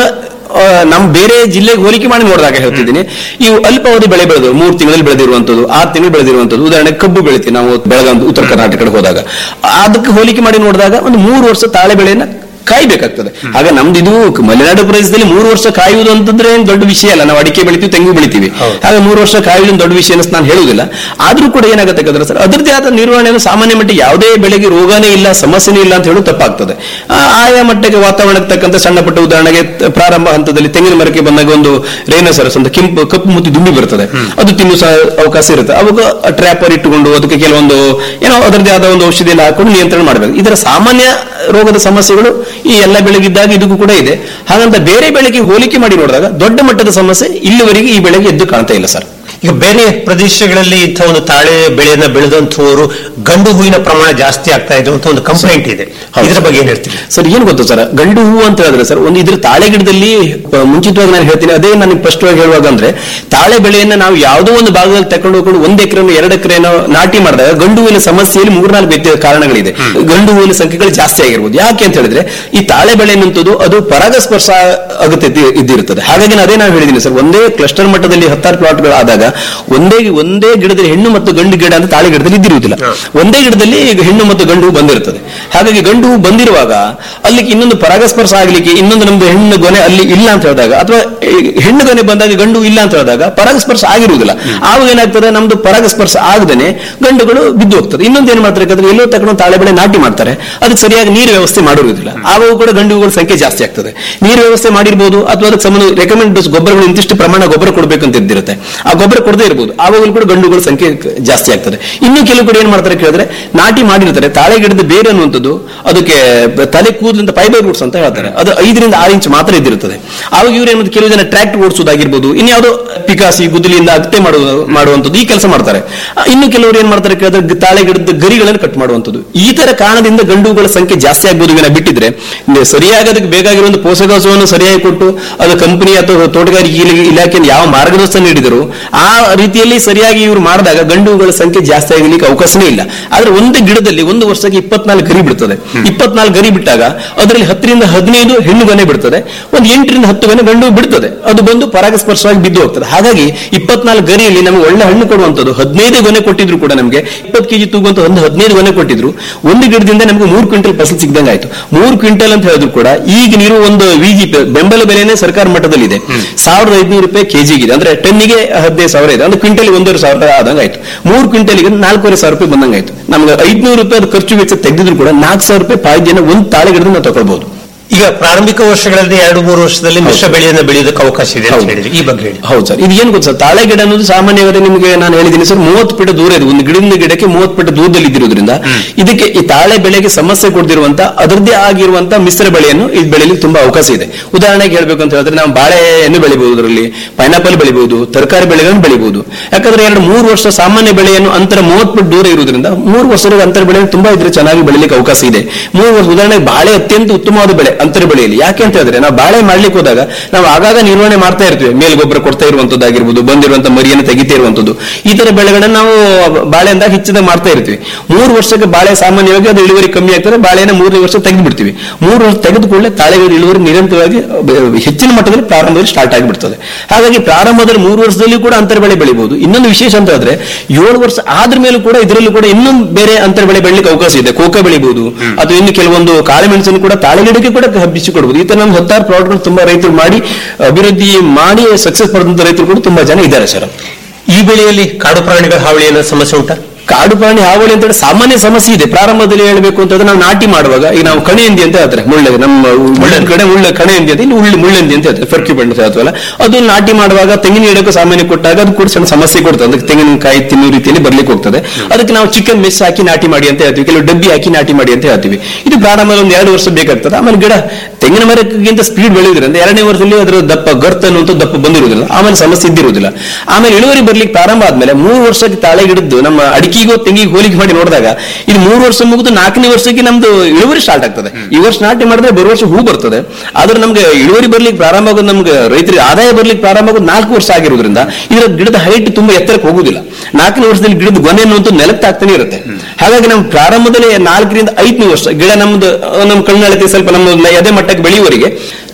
S7: ಆ, ನಮ್ಮ ಬೇರೆ ಜಿಲ್ಲೆಗೆ ಹೋಲಿಕೆ ಮಾಡಿ ನೋಡಿದಾಗ ಹೇಳ್ತಿದ್ದೀನಿ ಇವು ಅಲ್ಪಾವಧಿ ಬೆಳೆ ಬೆಳೆದು ಮೂರು ತಿಂಗಳಲ್ಲಿ ಬೆಳೆದಿರುವಂತದ್ದು ಆರು ತಿಂಗಳು ಬೆಳೆದಿರುವಂತದ್ದು ಉದಾಹರಣೆ ಕಬ್ಬು ಬೆಳಿತೀವಿ ನಾವು ಬೆಳಗಾಂ ಉತ್ತರ ಕರ್ನಾಟಕ ಕಡೆ ಹೋದಾಗ ಅದಕ್ಕೆ ಹೋಲಿಕೆ ಮಾಡಿ ನೋಡಿದಾಗ ಒಂದು ಮೂರು ವರ್ಷ ತಾಳೆ ಬೆಳೆಯನ್ನ ಕಾಯ್ಬೇಕಾಗ್ತದೆ ಆಗ ನಮ್ದು ಇದು ಮಲೆನಾಡು ಪ್ರದೇಶದಲ್ಲಿ ಮೂರು ವರ್ಷ ಕಾಯುವುದು ಅಂತಂದ್ರೆ ಏನ್ ದೊಡ್ಡ ವಿಷಯ ಅಲ್ಲ ನಾವು ಅಡಿಕೆ ಬೆಳಿತೀವಿ ತೆಂಗು ಬೆಳಿತೀವಿ ಆಗ ಮೂರು ವರ್ಷ ಕಾಯುವುದು ಒಂದು ದೊಡ್ಡ ವಿಷಯ ಅಂತ ನಾನು ಹೇಳುವುದಿಲ್ಲ ಆದ್ರೂ ಕೂಡ ಏನಾಗುತ್ತೆ ಯಾಕಂದ್ರೆ ಸರ್ ಅದರದೇ ಆದ ನಿರ್ವಹಣೆಯನ್ನು ಸಾಮಾನ್ಯ ಮಟ್ಟಿಗೆ ಯಾವುದೇ ಬೆಳೆಗೆ ರೋಗನೇ ಇಲ್ಲ ಸಮಸ್ಯೆನೇ ಇಲ್ಲ ಅಂತ ಹೇಳೋದು ತಪ್ಪಾಗ್ತದೆ ಆ, ಆಯಾ ಮಟ್ಟಕ್ಕೆ ವಾತಾವರಣಕ್ಕೆ ತಕ್ಕಂತೆ ಸಣ್ಣ ಪುಟ್ಟ ಉದಾಹರಣೆಗೆ ತ- ಪ್ರಾರಂಭ ಹಂತದಲ್ಲಿ ತೆಂಗಿನ ಮರಕ್ಕೆ ಬಂದಾಗ ಒಂದು ರೇನೋಸರಸ್ ಅಂತ ಕೆಂಪು ಕಪ್ಪು ಮುತ್ತಿ ದುಂಬಿ ಬರ್ತದೆ ಅದು ತಿನ್ನು ಸಹ ಅವಕಾಶ ಇರುತ್ತೆ ಅವಾಗ ಟ್ರ್ಯಾಪರ್ ಇಟ್ಟುಕೊಂಡು ಅದಕ್ಕೆ ಕೆಲವೊಂದು ಏನೋ ಅದರದೇ ಆದ ಒಂದು ಔಷಧಿ ಎಲ್ಲ ಹಾಕೊಂಡು ನಿಯಂತ್ರಣ ಮಾಡಬೇಕು ಇದರ ಸಾಮಾನ್ಯ ರೋಗದ ಸಮಸ್ಯೆಗಳು ಈ ಎಲ್ಲ ಬೆಳೆಗಿದ್ದಾಗ ಇದಕ್ಕೂ ಕೂಡ ಇದೆ ಹಾಗಂತ ಬೇರೆ ಬೆಳೆಗೆ ಹೋಲಿಕೆ ಮಾಡಿ ನೋಡಿದಾಗ ದೊಡ್ಡ ಮಟ್ಟದ ಸಮಸ್ಯೆ ಇಲ್ಲಿವರೆಗೆ ಈ ಬೆಳೆಗೆ ಎದ್ದು ಕಾಣ್ತಾ ಇಲ್ಲ ಸರ್
S4: ಈಗ ಬೇರೆ ಪ್ರದೇಶಗಳಲ್ಲಿ ಇಂಥ ಒಂದು ತಾಳೆ ಬೆಳೆಯನ್ನ ಬೆಳೆದಂತವರು ಗಂಡು ಹೂವಿನ ಪ್ರಮಾಣ ಜಾಸ್ತಿ ಆಗ್ತಾ ಇದೆ ಅಂತ ಒಂದು ಕಂಪ್ಲೇಂಟ್ ಇದೆ ಇದ್ರ ಬಗ್ಗೆ ಏನ್ ಹೇಳ್ತೀರಿ
S7: ಸರ್ ಏನ್ ಗೊತ್ತಾ ಸರ್ ಗಂಡು ಹೂವು ಅಂತ ಹೇಳಿದ್ರೆ ಸರ್ ಒಂದು ಇದ್ರ ತಾಳೆ ಗಿಡದಲ್ಲಿ ಆ, ಮುಂಚಿತವಾಗಿ ನಾನು ಹೇಳ್ತೀನಿ ಅದೇ ನಾನು ಸ್ಪಷ್ಟವಾಗಿ ಹೇಳುವಾಗ ಅಂದ್ರೆ ತಾಳೆ ಬೆಳೆಯನ್ನ ನಾವು ಯಾವುದೋ ಒಂದು ಭಾಗದಲ್ಲಿ ತಕೊಂಡು ಹೋಗ್ಕೊಂಡು ಒಂದ್ ಎಕರೆ ಎರಡು ಎಕರೆನೋ ನಾಟಿ ಮಾಡಿದಾಗ ಗಂಡು ಹೂವಿನ ಸಮಸ್ಯೆಯಲ್ಲಿ ಮೂರ್ನಾಲ್ಕು ವ್ಯತ್ಯ ಕಾರಣಗಳಿದೆ ಗಂಡು ಹೂವಿನ ಸಂಖ್ಯೆಗಳು ಜಾಸ್ತಿ ಆಗಿರ್ಬೋದು ಯಾಕೆ ಅಂತ ಹೇಳಿದ್ರೆ ಈ ತಾಳೆ ಬೆಳೆ ಅನ್ನುವಂಥದ್ದು ಅದು ಪರಾಗಸ್ಪರ್ಶ ಆಗುತ್ತೆ ಇದ್ದಿ- ಇದ್ದಿರುತ್ತದೆ ಹಾಗಾಗಿ ನಾನು ಅದೇ ನಾವು ಹೇಳಿದ್ದೀನಿ ಸರ್ ಒಂದೇ ಕ್ಲಸ್ಟರ್ ಮಟ್ಟದಲ್ಲಿ ಹತ್ತಾರು ಪ್ಲಾಟ್ಗಳು ಆದಾಗ ಒಂದೇ ಒಂದೇ ಗಿಡದಲ್ಲಿ ಹೆಣ್ಣು ಮತ್ತು ಗಂಡು ಗಿಡ ಅಂತ ತಾಳೆ ಗಿಡದಲ್ಲಿ ಇದ್ದಿರುವುದಿಲ್ಲ ಒಂದೇ ಗಿಡದಲ್ಲಿ ಈಗ ಹೆಣ್ಣು ಮತ್ತು ಗಂಡು ಹೂ ಬಂದಿರುತ್ತದೆ ಹಾಗಾಗಿ ಗಂಡು ಹೂ ಬಂದಿರುವಾಗ ಅಲ್ಲಿ ಇನ್ನೊಂದು ಪರಾಗಸ್ಪರ್ಶ ಆಗ್ಲಿಕ್ಕೆ ಇನ್ನೊಂದು ನಮ್ದು ಹೆಣ್ಣು ಗೊನೆ ಅಲ್ಲಿ ಇಲ್ಲ ಅಂತ ಹೇಳಿದಾಗ ಅಥವಾ ಈ ಹೆಣ್ಣು ಗೊನೆ ಬಂದಾಗ ಗಂಡು ಇಲ್ಲ ಅಂತ ಹೇಳಿದಾಗ ಪರಾಗಸ್ಪರ್ಶ ಆಗಿರುವುದಿಲ್ಲ ಆವಾಗ ಏನಾಗ್ತದೆ ನಮ್ದು ಪರಾಗಸ್ಪರ್ಶ ಆಗದೇನೆ ಗಂಡುಗಳು ಬಿದ್ದು ಹೋಗ್ತದೆ ಇನ್ನೊಂದು ಏನ್ ಮಾಡ್ತಾರೆ ಯಾಕಂದ್ರೆ ಎಲ್ಲೋ ತಗೊಂಡು ತಾಳೆ ಬೆಳೆ ನಾಟಿ ಮಾಡ್ತಾರೆ ಅದಕ್ಕೆ ಸರಿಯಾಗಿ ನೀರು ವ್ಯವಸ್ಥೆ ಮಾಡಿರುವುದಿಲ್ಲ ಆವಾಗ ಕೂಡ ಗಂಡುಗಳ ಸಂಖ್ಯೆ ಜಾಸ್ತಿ ಆಗ್ತದೆ ನೀರು ವ್ಯವಸ್ಥೆ ಮಾಡಿರ್ಬೋದು ಅಥವಾ ಅದಕ್ಕೆ ಸಂಬಂಧ ರೆಕಮೆಂಡ್ ಗೊಬ್ಬರಗಳು ಇಂತಿಷ್ಟು ಪ್ರಮಾಣ ಗೊಬ್ಬರ ಕೊಡಬೇಕಂತ ಇದ್ದಿರುತ್ತೆ ಆ ಗೊಬ್ಬರ ಕೊಡದೇ ಇರ್ಬೋದು ಆವಾಗಲೂ ಕೂಡ ಗಂಡುಗಳ ಸಂಖ್ಯೆ ಕ- ಜಾಸ್ತಿ ಆಗ್ತದೆ ಇನ್ನು ಕೆಲವು ಕಡೆ ಏನ್ ಮಾಡ್ತಾರೆ ಕೇಳಿದ್ರೆ ನಾಟಿ ಮಾಡಿರ್ತಾರೆ ತಾಳೆ ಗಿಡದ ಬೇರೆ ಅನ್ನುವಂಥದ್ದು ಅದಕ್ಕೆ ಬ- ತಲೆ ಕೂದಲಿಂದ ಫೈಬರ್ ರೂಟ್ಸ್ ಅಂತ ಹೇಳ್ತಾರೆ ಅದು ಐದರಿಂದ ಆರು ಇಂಚ್ ಮಾತ್ರ ಇದ್ದಿರುತ್ತದೆ ಆವಾಗ ಇವ್ರು ಏನ್ ಕೆಲವು ಜನ ಟ್ರ್ಯಾಕ್ಟ್ ಓಡಿಸೋದಾಗಿರ್ಬೋದು ಇನ್ಯಾವುದೋ ಪಿಕಾಸಿ ಗುದ್ದಲಿಯಿಂದ ಅಗತೆ ಮಾಡುವ ಮಾಡುವಂಥದ್ದು ಈ ಕೆಲಸ ಮಾಡ್ತಾರೆ ಆ, ಇನ್ನು ಕೆಲವರು ಏನ್ ಮಾಡ್ತಾರೆ ಕೇಳಿದ್ರೆ ಗ- ತಾಳೆ ಗಿಡದ ಗರಿಗಳನ್ನು ಕಟ್ ಮಾಡುವಂಥದ್ದು ಈ ತರ ಕಾರಣದಿಂದ ಗಂಡುಗಳ ಸಂಖ್ಯೆ ಜಾಸ್ತಿ ಆಗ್ಬೋದು ವಿನ ಬಿಟ್ಟಿದ್ರೆ ನೆ- ಸರಿಯಾಗಿ ಅದಕ್ಕೆ ಬೇಕಾಗಿರುವ ಒಂದು ಪೋಷಕಾಂಶವನ್ನು ಸರಿಯಾಗಿ ಕೊಟ್ಟು ಅದು ಕಂಪನಿ ಅಥವಾ ತೋಟಗಾರಿಕೆ ಇಲ- ಇಲಾಖೆಯಿಂದ ಯಾವ ಮಾರ್ಗದರ್ಶನ ನೀಡಿದರು ಆ ರೀತಿಯಲ್ಲಿ ಸರಿಯಾಗಿ ಇವರು ಮಾಡಿದಾಗ ಗಂಡುಗಳ ಸಂಖ್ಯೆ ಜಾಸ್ತಿ ಆಗಲಿಕ್ಕೆ ಅವಕಾಶನೇ ಇಲ್ಲ ಆದ್ರೆ ಒಂದು ಗಿಡದಲ್ಲಿ ಒಂದು ವರ್ಷಕ್ಕೆ ಇಪ್ಪತ್ನಾಲ್ಕು ಗರಿ ಬಿಡ್ತದೆ ಇಪ್ಪತ್ನಾಲ್ಕು ಗರಿ ಬಿಟ್ಟಾಗ ಅದರಲ್ಲಿ ಹತ್ತರಿಂದ ಹದಿನೈದು ಹೆಣ್ಣು ಗೊನೆ ಬಿಡ್ತದೆ ಒಂದು ಎಂಟರಿಂದ ಹತ್ತು ಗೊನೆ ಗಂಡು ಬಿಡ್ತದೆ ಅದು ಬಂದು ಪರಾಗಸ್ಪರ್ಶವಾಗಿ ಬಿದ್ದು ಹೋಗ್ತದೆ ಹಾಗಾಗಿ ಇಪ್ಪತ್ನಾಲ್ಕು ಗರಿಯಲ್ಲಿ ನಮಗೆ ಒಳ್ಳೆ ಹಣ್ಣು ಕೊಡುವಂತದ್ದು ಹದಿನೈದು ಗೊನೆ ಕೊಟ್ಟಿದ್ರು ಕೂಡ ನಮಗೆ ಇಪ್ಪತ್ತು ಕೆಜಿ ತೂಗುವಂತ ಒಂದು ಹದಿನೈದು ಗೊನೆ ಕೊಟ್ಟಿದ್ರು ಒಂದು ಗಿಡದಿಂದ ನಮಗೆ ಮೂರು ಕ್ವಿಂಟಲ್ ಫಸಲು ಸಿಗ್ದಂಗೆ ಆಯ್ತು ಮೂರು ಕ್ವಿಂಟಲ್ ಅಂತ ಹೇಳಿದ್ರು ಕೂಡ ಈಗ ನೀವು ಒಂದು ವಿಜಿ ಬೆಂಬಲ ಬೆಲೆನೇ ಸರ್ಕಾರ ಮಟ್ಟದಲ್ಲಿ ಇದೆ ಸಾವಿರದ ಐದುನೂರು ರೂಪಾಯಿ ಕೆಜಿಗಿದೆ ಅಂದ್ರೆ ಟನ್ನಿಗೆ ಹದಿನೈದು ಸಾವಿರ ಇದೆ ಅಂದ್ರೆ ಕ್ವಿಂಟಲ್ ಒಂದೂವರೆ ಸಾವಿರ ಆದಂಗೆ ಆಯ್ತು ಮೂರು ಕ್ವಿಂಟಲ್ಗೆ ನಾಲ್ಕೂವರೆ ಸಾವಿರ ರೂಪಾಯಿ ಬಂದಂಗೆ ಆಯ್ತು ನಮ್ಗೆ ಐದ್ನೂರು ರೂಪಾಯಿ ಅದು ಖರ್ಚು ವೆಚ್ಚ ತೆಗೆದಿದ್ರು ಕೂಡ ನಾಲ್ಕು ಸಾವಿರ ರೂಪಾಯಿ ಪಾಯ್ದಿಯನ್ನು ಒಂದು ತಾಳೆ ಗಿಡದಿಂದ ನಾವು ತಗೊಳ್ಬಹುದು
S4: ಈಗ ಪ್ರಾರಂಭಿಕ ವರ್ಷಗಳಲ್ಲಿ ಎರಡು ಮೂರು ವರ್ಷದಲ್ಲಿ ಮಿಶ್ರ ಬೆಳೆಯನ್ನು ಬೆಳೆಯೋದಕ್ಕೆ ಅವಕಾಶ ಇದೆ ಅಂತ
S7: ಹೌದು.
S4: ಹೇಳಿದ್ರಿ ಈ ಬಗ್ಗೆ ಹೇಳಿ
S7: ಹೌದು ಸರ್ ಇದು ಏನು ಗೊತ್ತಾ ಸರ್ ತಾಳೆ ಗಿಡ ಅನ್ನೋದು ಸಾಮಾನ್ಯವಾಗಿ ನಿಮಗೆ ನಾನು ಹೇಳಿದ್ದೀನಿ ಸರ್ ಮೂವತ್ತು ಫೀಟ್ ದೂರ ಇದೆ ಒಂದು ಗಿಡದಿಂದ ಗಿಡಕ್ಕೆ ಮೂವತ್ತು ಫೀಟ್ ದೂರದಲ್ಲಿ ಇದ್ದಿರೋದ್ರಿಂದ ಇದಕ್ಕೆ ಈ ತಾಳೆ ಬೆಳೆಗೆ ಸಮಸ್ಯೆ ಕೊಡ್ತಿರುವಂತ ಅದರದ್ದೇ ಆಗಿರುವಂತ ಮಿಶ್ರ ಬೆಳೆಯನ್ನು ಇದು ಬೆಳೆಯಲಿಕ್ಕೆ ತುಂಬಾ ಅವಕಾಶ ಇದೆ ಉದಾಹರಣೆಗೆ ಹೇಳ್ಬೇಕು ಅಂತ ಹೇಳಿದ್ರೆ ನಾವು ಬಾಳೆಯನ್ನು ಬೆಳಿಬಹುದು ಅದರಲ್ಲಿ ಪೈನಾಪಲ್ ಬೆಳಿಬಹುದು ತರಕಾರಿ ಬೆಳೆಗಳನ್ನು ಬೆಳಿಬಹುದು ಯಾಕಂದ್ರೆ ಎರಡು ಮೂರು ವರ್ಷ ಸಾಮಾನ್ಯ ಬೆಳೆಯನ್ನು ಅಂತರ ಮೂವತ್ತು ಫೀಟ್ ದೂರ ಇರುವುದರಿಂದ ಮೂರು ವರ್ಷದ ಅಂತರ ಬೆಳೆಯನ್ನು ತುಂಬಾ ಇದ್ರೆ ಚೆನ್ನಾಗಿ ಬೆಳಿಲಿಕ್ಕೆ ಅವಕಾಶ ಇದೆ ಮೂರು ವರ್ಷ ಉದಾಹರಣೆಗೆ ಬಾಳೆ ಅತ್ಯಂತ ಉತ್ತಮವಾದ ಬೆಳೆ ಅಂತರ ಬೆಳೆಯಲ್ಲಿ ಯಾಕೆ ಅಂತ ಹೇಳಿದ್ರೆ ನಾವು ಬಾಳೆ ಮಾಡ್ಲಿಕ್ಕೆ ಹೋದಾಗ ನಾವು ಆಗಾಗ ನಿರ್ವಹಣೆ ಮಾಡ್ತಾ ಇರ್ತೀವಿ ಮೇಲ್ ಗೊಬ್ಬರ ಕೊಡ್ತಾ ಇರುವಂತದ್ದಾಗಿರ್ಬೋದು ಬಂದಿರುವಂತ ಮರಿಯನ್ನು ತೆಗಿತಾ ಇರುವಂತದ್ದು ಈ ತರ ಬೆಳೆಗಳನ್ನ ನಾವು ಬಾಳೆ ಅಂದಾಗ ಹೆಚ್ಚಿದ ಮಾಡ್ತಾ ಇರ್ತೀವಿ ಮೂರು ವರ್ಷಕ್ಕೆ ಬಾಳೆ ಸಾಮಾನ್ಯವಾಗಿ ಅದು ಇಳುವರಿ ಕಮ್ಮಿ ಆಗ್ತದೆ ಬಾಳೆನ ಮೂರನೇ ವರ್ಷ ತೆಗೆದು ಬಿಡ್ತೀವಿ ಮೂರು ವರ್ಷ ತೆಗೆದು ಕೂಡಲೇ ತಾಳೆಗಳ ಇಳುವರಿ ನಿರಂತರವಾಗಿ ಬ- ಹೆಚ್ಚಿನ ಮಟ್ಟದಲ್ಲಿ ಪ್ರಾರಂಭದಲ್ಲಿ ಸ್ಟಾರ್ಟ್ ಆಗಿಬಿಡ್ತದೆ ಹಾಗಾಗಿ ಪ್ರಾರಂಭದಲ್ಲಿ ಮೂರು ವರ್ಷದಲ್ಲಿ ಕೂಡ ಅಂತರ ಬೆಳೆ ಬೆಳಿಬಹುದು ಇನ್ನೊಂದು ವಿಶೇಷ ಅಂತ ಹೇಳಿದ್ರೆ ಏಳು ವರ್ಷ ಆದ್ರ ಮೇಲೂ ಕೂಡ ಇದರಲ್ಲೂ ಕೂಡ ಇನ್ನೊಂದು ಬೇರೆ ಅಂತರ ಬೆಳೆ ಬೆಳಿಲಿಕ್ಕೆ ಅವಕಾಶ ಇದೆ ಕೋಕೋ ಬೆಳಿಬಹುದು ಅಥವಾ ಇನ್ನು ಕೆಲವೊಂದು ಕಾಳುಮೆಣಸನ್ನು ಕೂಡ ತಾಳೆ ಗಿಡಕ್ಕೆ ಕೂಡ ಹಬ್ಬಿಸಿ ಕೊಡಬಹುದು ಈ ತರ ನಮ್ಗೆ ಹತ್ತಾರು ಪ್ರಾಡಕ್ಟ್ ತುಂಬಾ ರೈತರು ಮಾಡಿ ಅಭಿವೃದ್ಧಿ ಮಾಡಿ ಸಕ್ಸಸ್ ಪಡೆದಂತ ರೈತರು ಕೂಡ ತುಂಬಾ ಜನ ಇದ್ದಾರೆ ಸರ್
S4: ಈ ಬೆಳೆಯಲ್ಲಿ ಕಾಡು ಪ್ರಾಣಿಗಳ ಹಾವಳಿ ಅನ್ನೋ ಸಮಸ್ಯೆ ಉಂಟಾ
S7: ಕಾಡು ಪ್ರಾಣಿ ಹಾವಳಿ ಅಂತ ಹೇಳಿ ಸಾಮಾನ್ಯ ಸಮಸ್ಯೆ ಇದೆ ಪ್ರಾರಂಭದಲ್ಲಿ ಹೇಳ್ಬೇಕು ಅಂತಂದ್ರೆ ನಾವು ನಾಟಿ ಮಾಡುವಾಗ ಈಗ ನಾವು ಕಣೆಯಂದಿ ಅಂತ ಹೇಳ್ತಾರೆ ಮುಳ್ಳ ನಮ್ಮ ಮುಳ್ಳಿನ ಕಡೆ ಮುಳ್ಳ ಕಣೆಯಂದಿ ಅಂತ ಇಲ್ಲಿ ಉಳ್ಳಿ ಮುಳ್ಳಂದಿ ಅಂತ ಹೇಳ್ತಾರೆ ಫರ್ಕಿ ಬಣ್ಣ ಹೇಳ್ತೀವಲ್ಲ ಅದು ನಾಟಿ ಮಾಡುವಾಗ ತೆಂಗಿನ ಗಿಡಕ್ಕೆ ಸಾಮಾನ್ಯ ಕೊಟ್ಟಾಗ ಅದು ಕೂಡ ಸಣ್ಣ ಸಮಸ್ಯೆ ಕೊಡ್ತದೆ ಅದಕ್ಕೆ ತೆಂಗಿನಕಾಯಿ ತಿನ್ನೋ ರೀತಿಯಲ್ಲಿ ಬರ್ಲಿಕ್ಕೆ ಹೋಗ್ತದೆ ಅದಕ್ಕೆ ನಾವು ಚಿಕನ್ ಮೆಸ್ ಹಾಕಿ ನಾಟಿ ಮಾಡಿ ಅಂತ ಹೇಳ್ತೀವಿ ಕೆಲವು ಡಬ್ಬಿ ಹಾಕಿ ನಾಟಿ ಮಾಡಿ ಅಂತ ಹೇಳ್ತೀವಿ ಇದು ಪ್ರಾರಂಭದಲ್ಲಿ ಒಂದು ಎರಡು ವರ್ಷ ಬೇಕಾಗ್ತದೆ ಆಮೇಲೆ ಗಿಡ ತೆಂಗಿನ ಮರಕ್ಕಿಂತ ಸ್ಪೀಡ್ ಬೆಳೆಯುವುದರಿಂದ ಎರಡನೇ ವರ್ಷದಲ್ಲಿ ಅದರ ದಪ್ಪ ಗರ್ತ್ ಅನ್ನುವಂಥ ದಪ್ಪ ಬಂದಿರುವುದಿಲ್ಲ ಆಮೇಲೆ ಸಮಸ್ಯೆ ಇದ್ದಿರುವುದಿಲ್ಲ ಆಮೇಲೆ ಇಳುವರಿ ಬರ್ಲಿಕ್ಕೆ ಪ್ರಾರಂಭ ಆದ್ಮೇಲೆ ಮೂರು ವರ್ಷಕ್ಕೆ ತಾಳೆ ಗಿಡದ್ದು ನಮ್ಮ ಅಡಿಕೆಗೂ ತೆಂಗಿಗೆ ಹೋಲಿಕೆ ಮಾಡಿ ನೋಡಿದಾಗ ಇದು ಮೂರು ವರ್ಷ ಮುಗಿದು ನಾಲ್ಕನೇ ವರ್ಷಕ್ಕೆ ನಮ್ದು ಇಳುವರಿ ಸ್ಟಾರ್ಟ್ ಆಗ್ತದೆ ಈ ವರ್ಷ ನಾಟಿ ಮಾಡಿದ್ರೆ ಬರುವ ವರ್ಷ ಹೂ ಬರ್ತದೆ ಆದ್ರೆ ನಮ್ಗೆ ಇಳುವರಿ ಬರ್ಲಿಕ್ಕೆ ಪ್ರಾರಂಭ ಆಗೋದು ನಮ್ಗೆ ರೈತರಿಗೆ ಆದಾಯ ಬರ್ಲಿಕ್ಕೆ ಪ್ರಾರಂಭ ಆಗೋದು ನಾಲ್ಕು ವರ್ಷ ಆಗಿರೋದ್ರಿಂದ ಇದರ ಗಿಡದ ಹೈಟ್ ತುಂಬಾ ಎತ್ತರಕ್ಕೆ ಹೋಗುದಿಲ್ಲ ನಾಲ್ಕನೇ ವರ್ಷದಲ್ಲಿ ಗಿಡದ ಗೊನೆ ಅನ್ನುವಂಥ ನೆಲಕ್ಕೆ ಆಗ್ತಾನೆ ಇರುತ್ತೆ ಹಾಗಾಗಿ ನಾವು ಪ್ರಾರಂಭದಲ್ಲಿ ನಾಲ್ಕರಿಂದ ಐದನೇ ವರ್ಷ ಗಿಡ ನಮ್ದು ಅಹ್, ನಮ್ಮ ಕಣ್ಣಳತೆ ಸ್ವಲ್ಪ ನಮ್ಮ ಎದೆ ಮಟ್ಟಕ್ಕೆ ಬೆಳೆಯುವವರೆಗೆ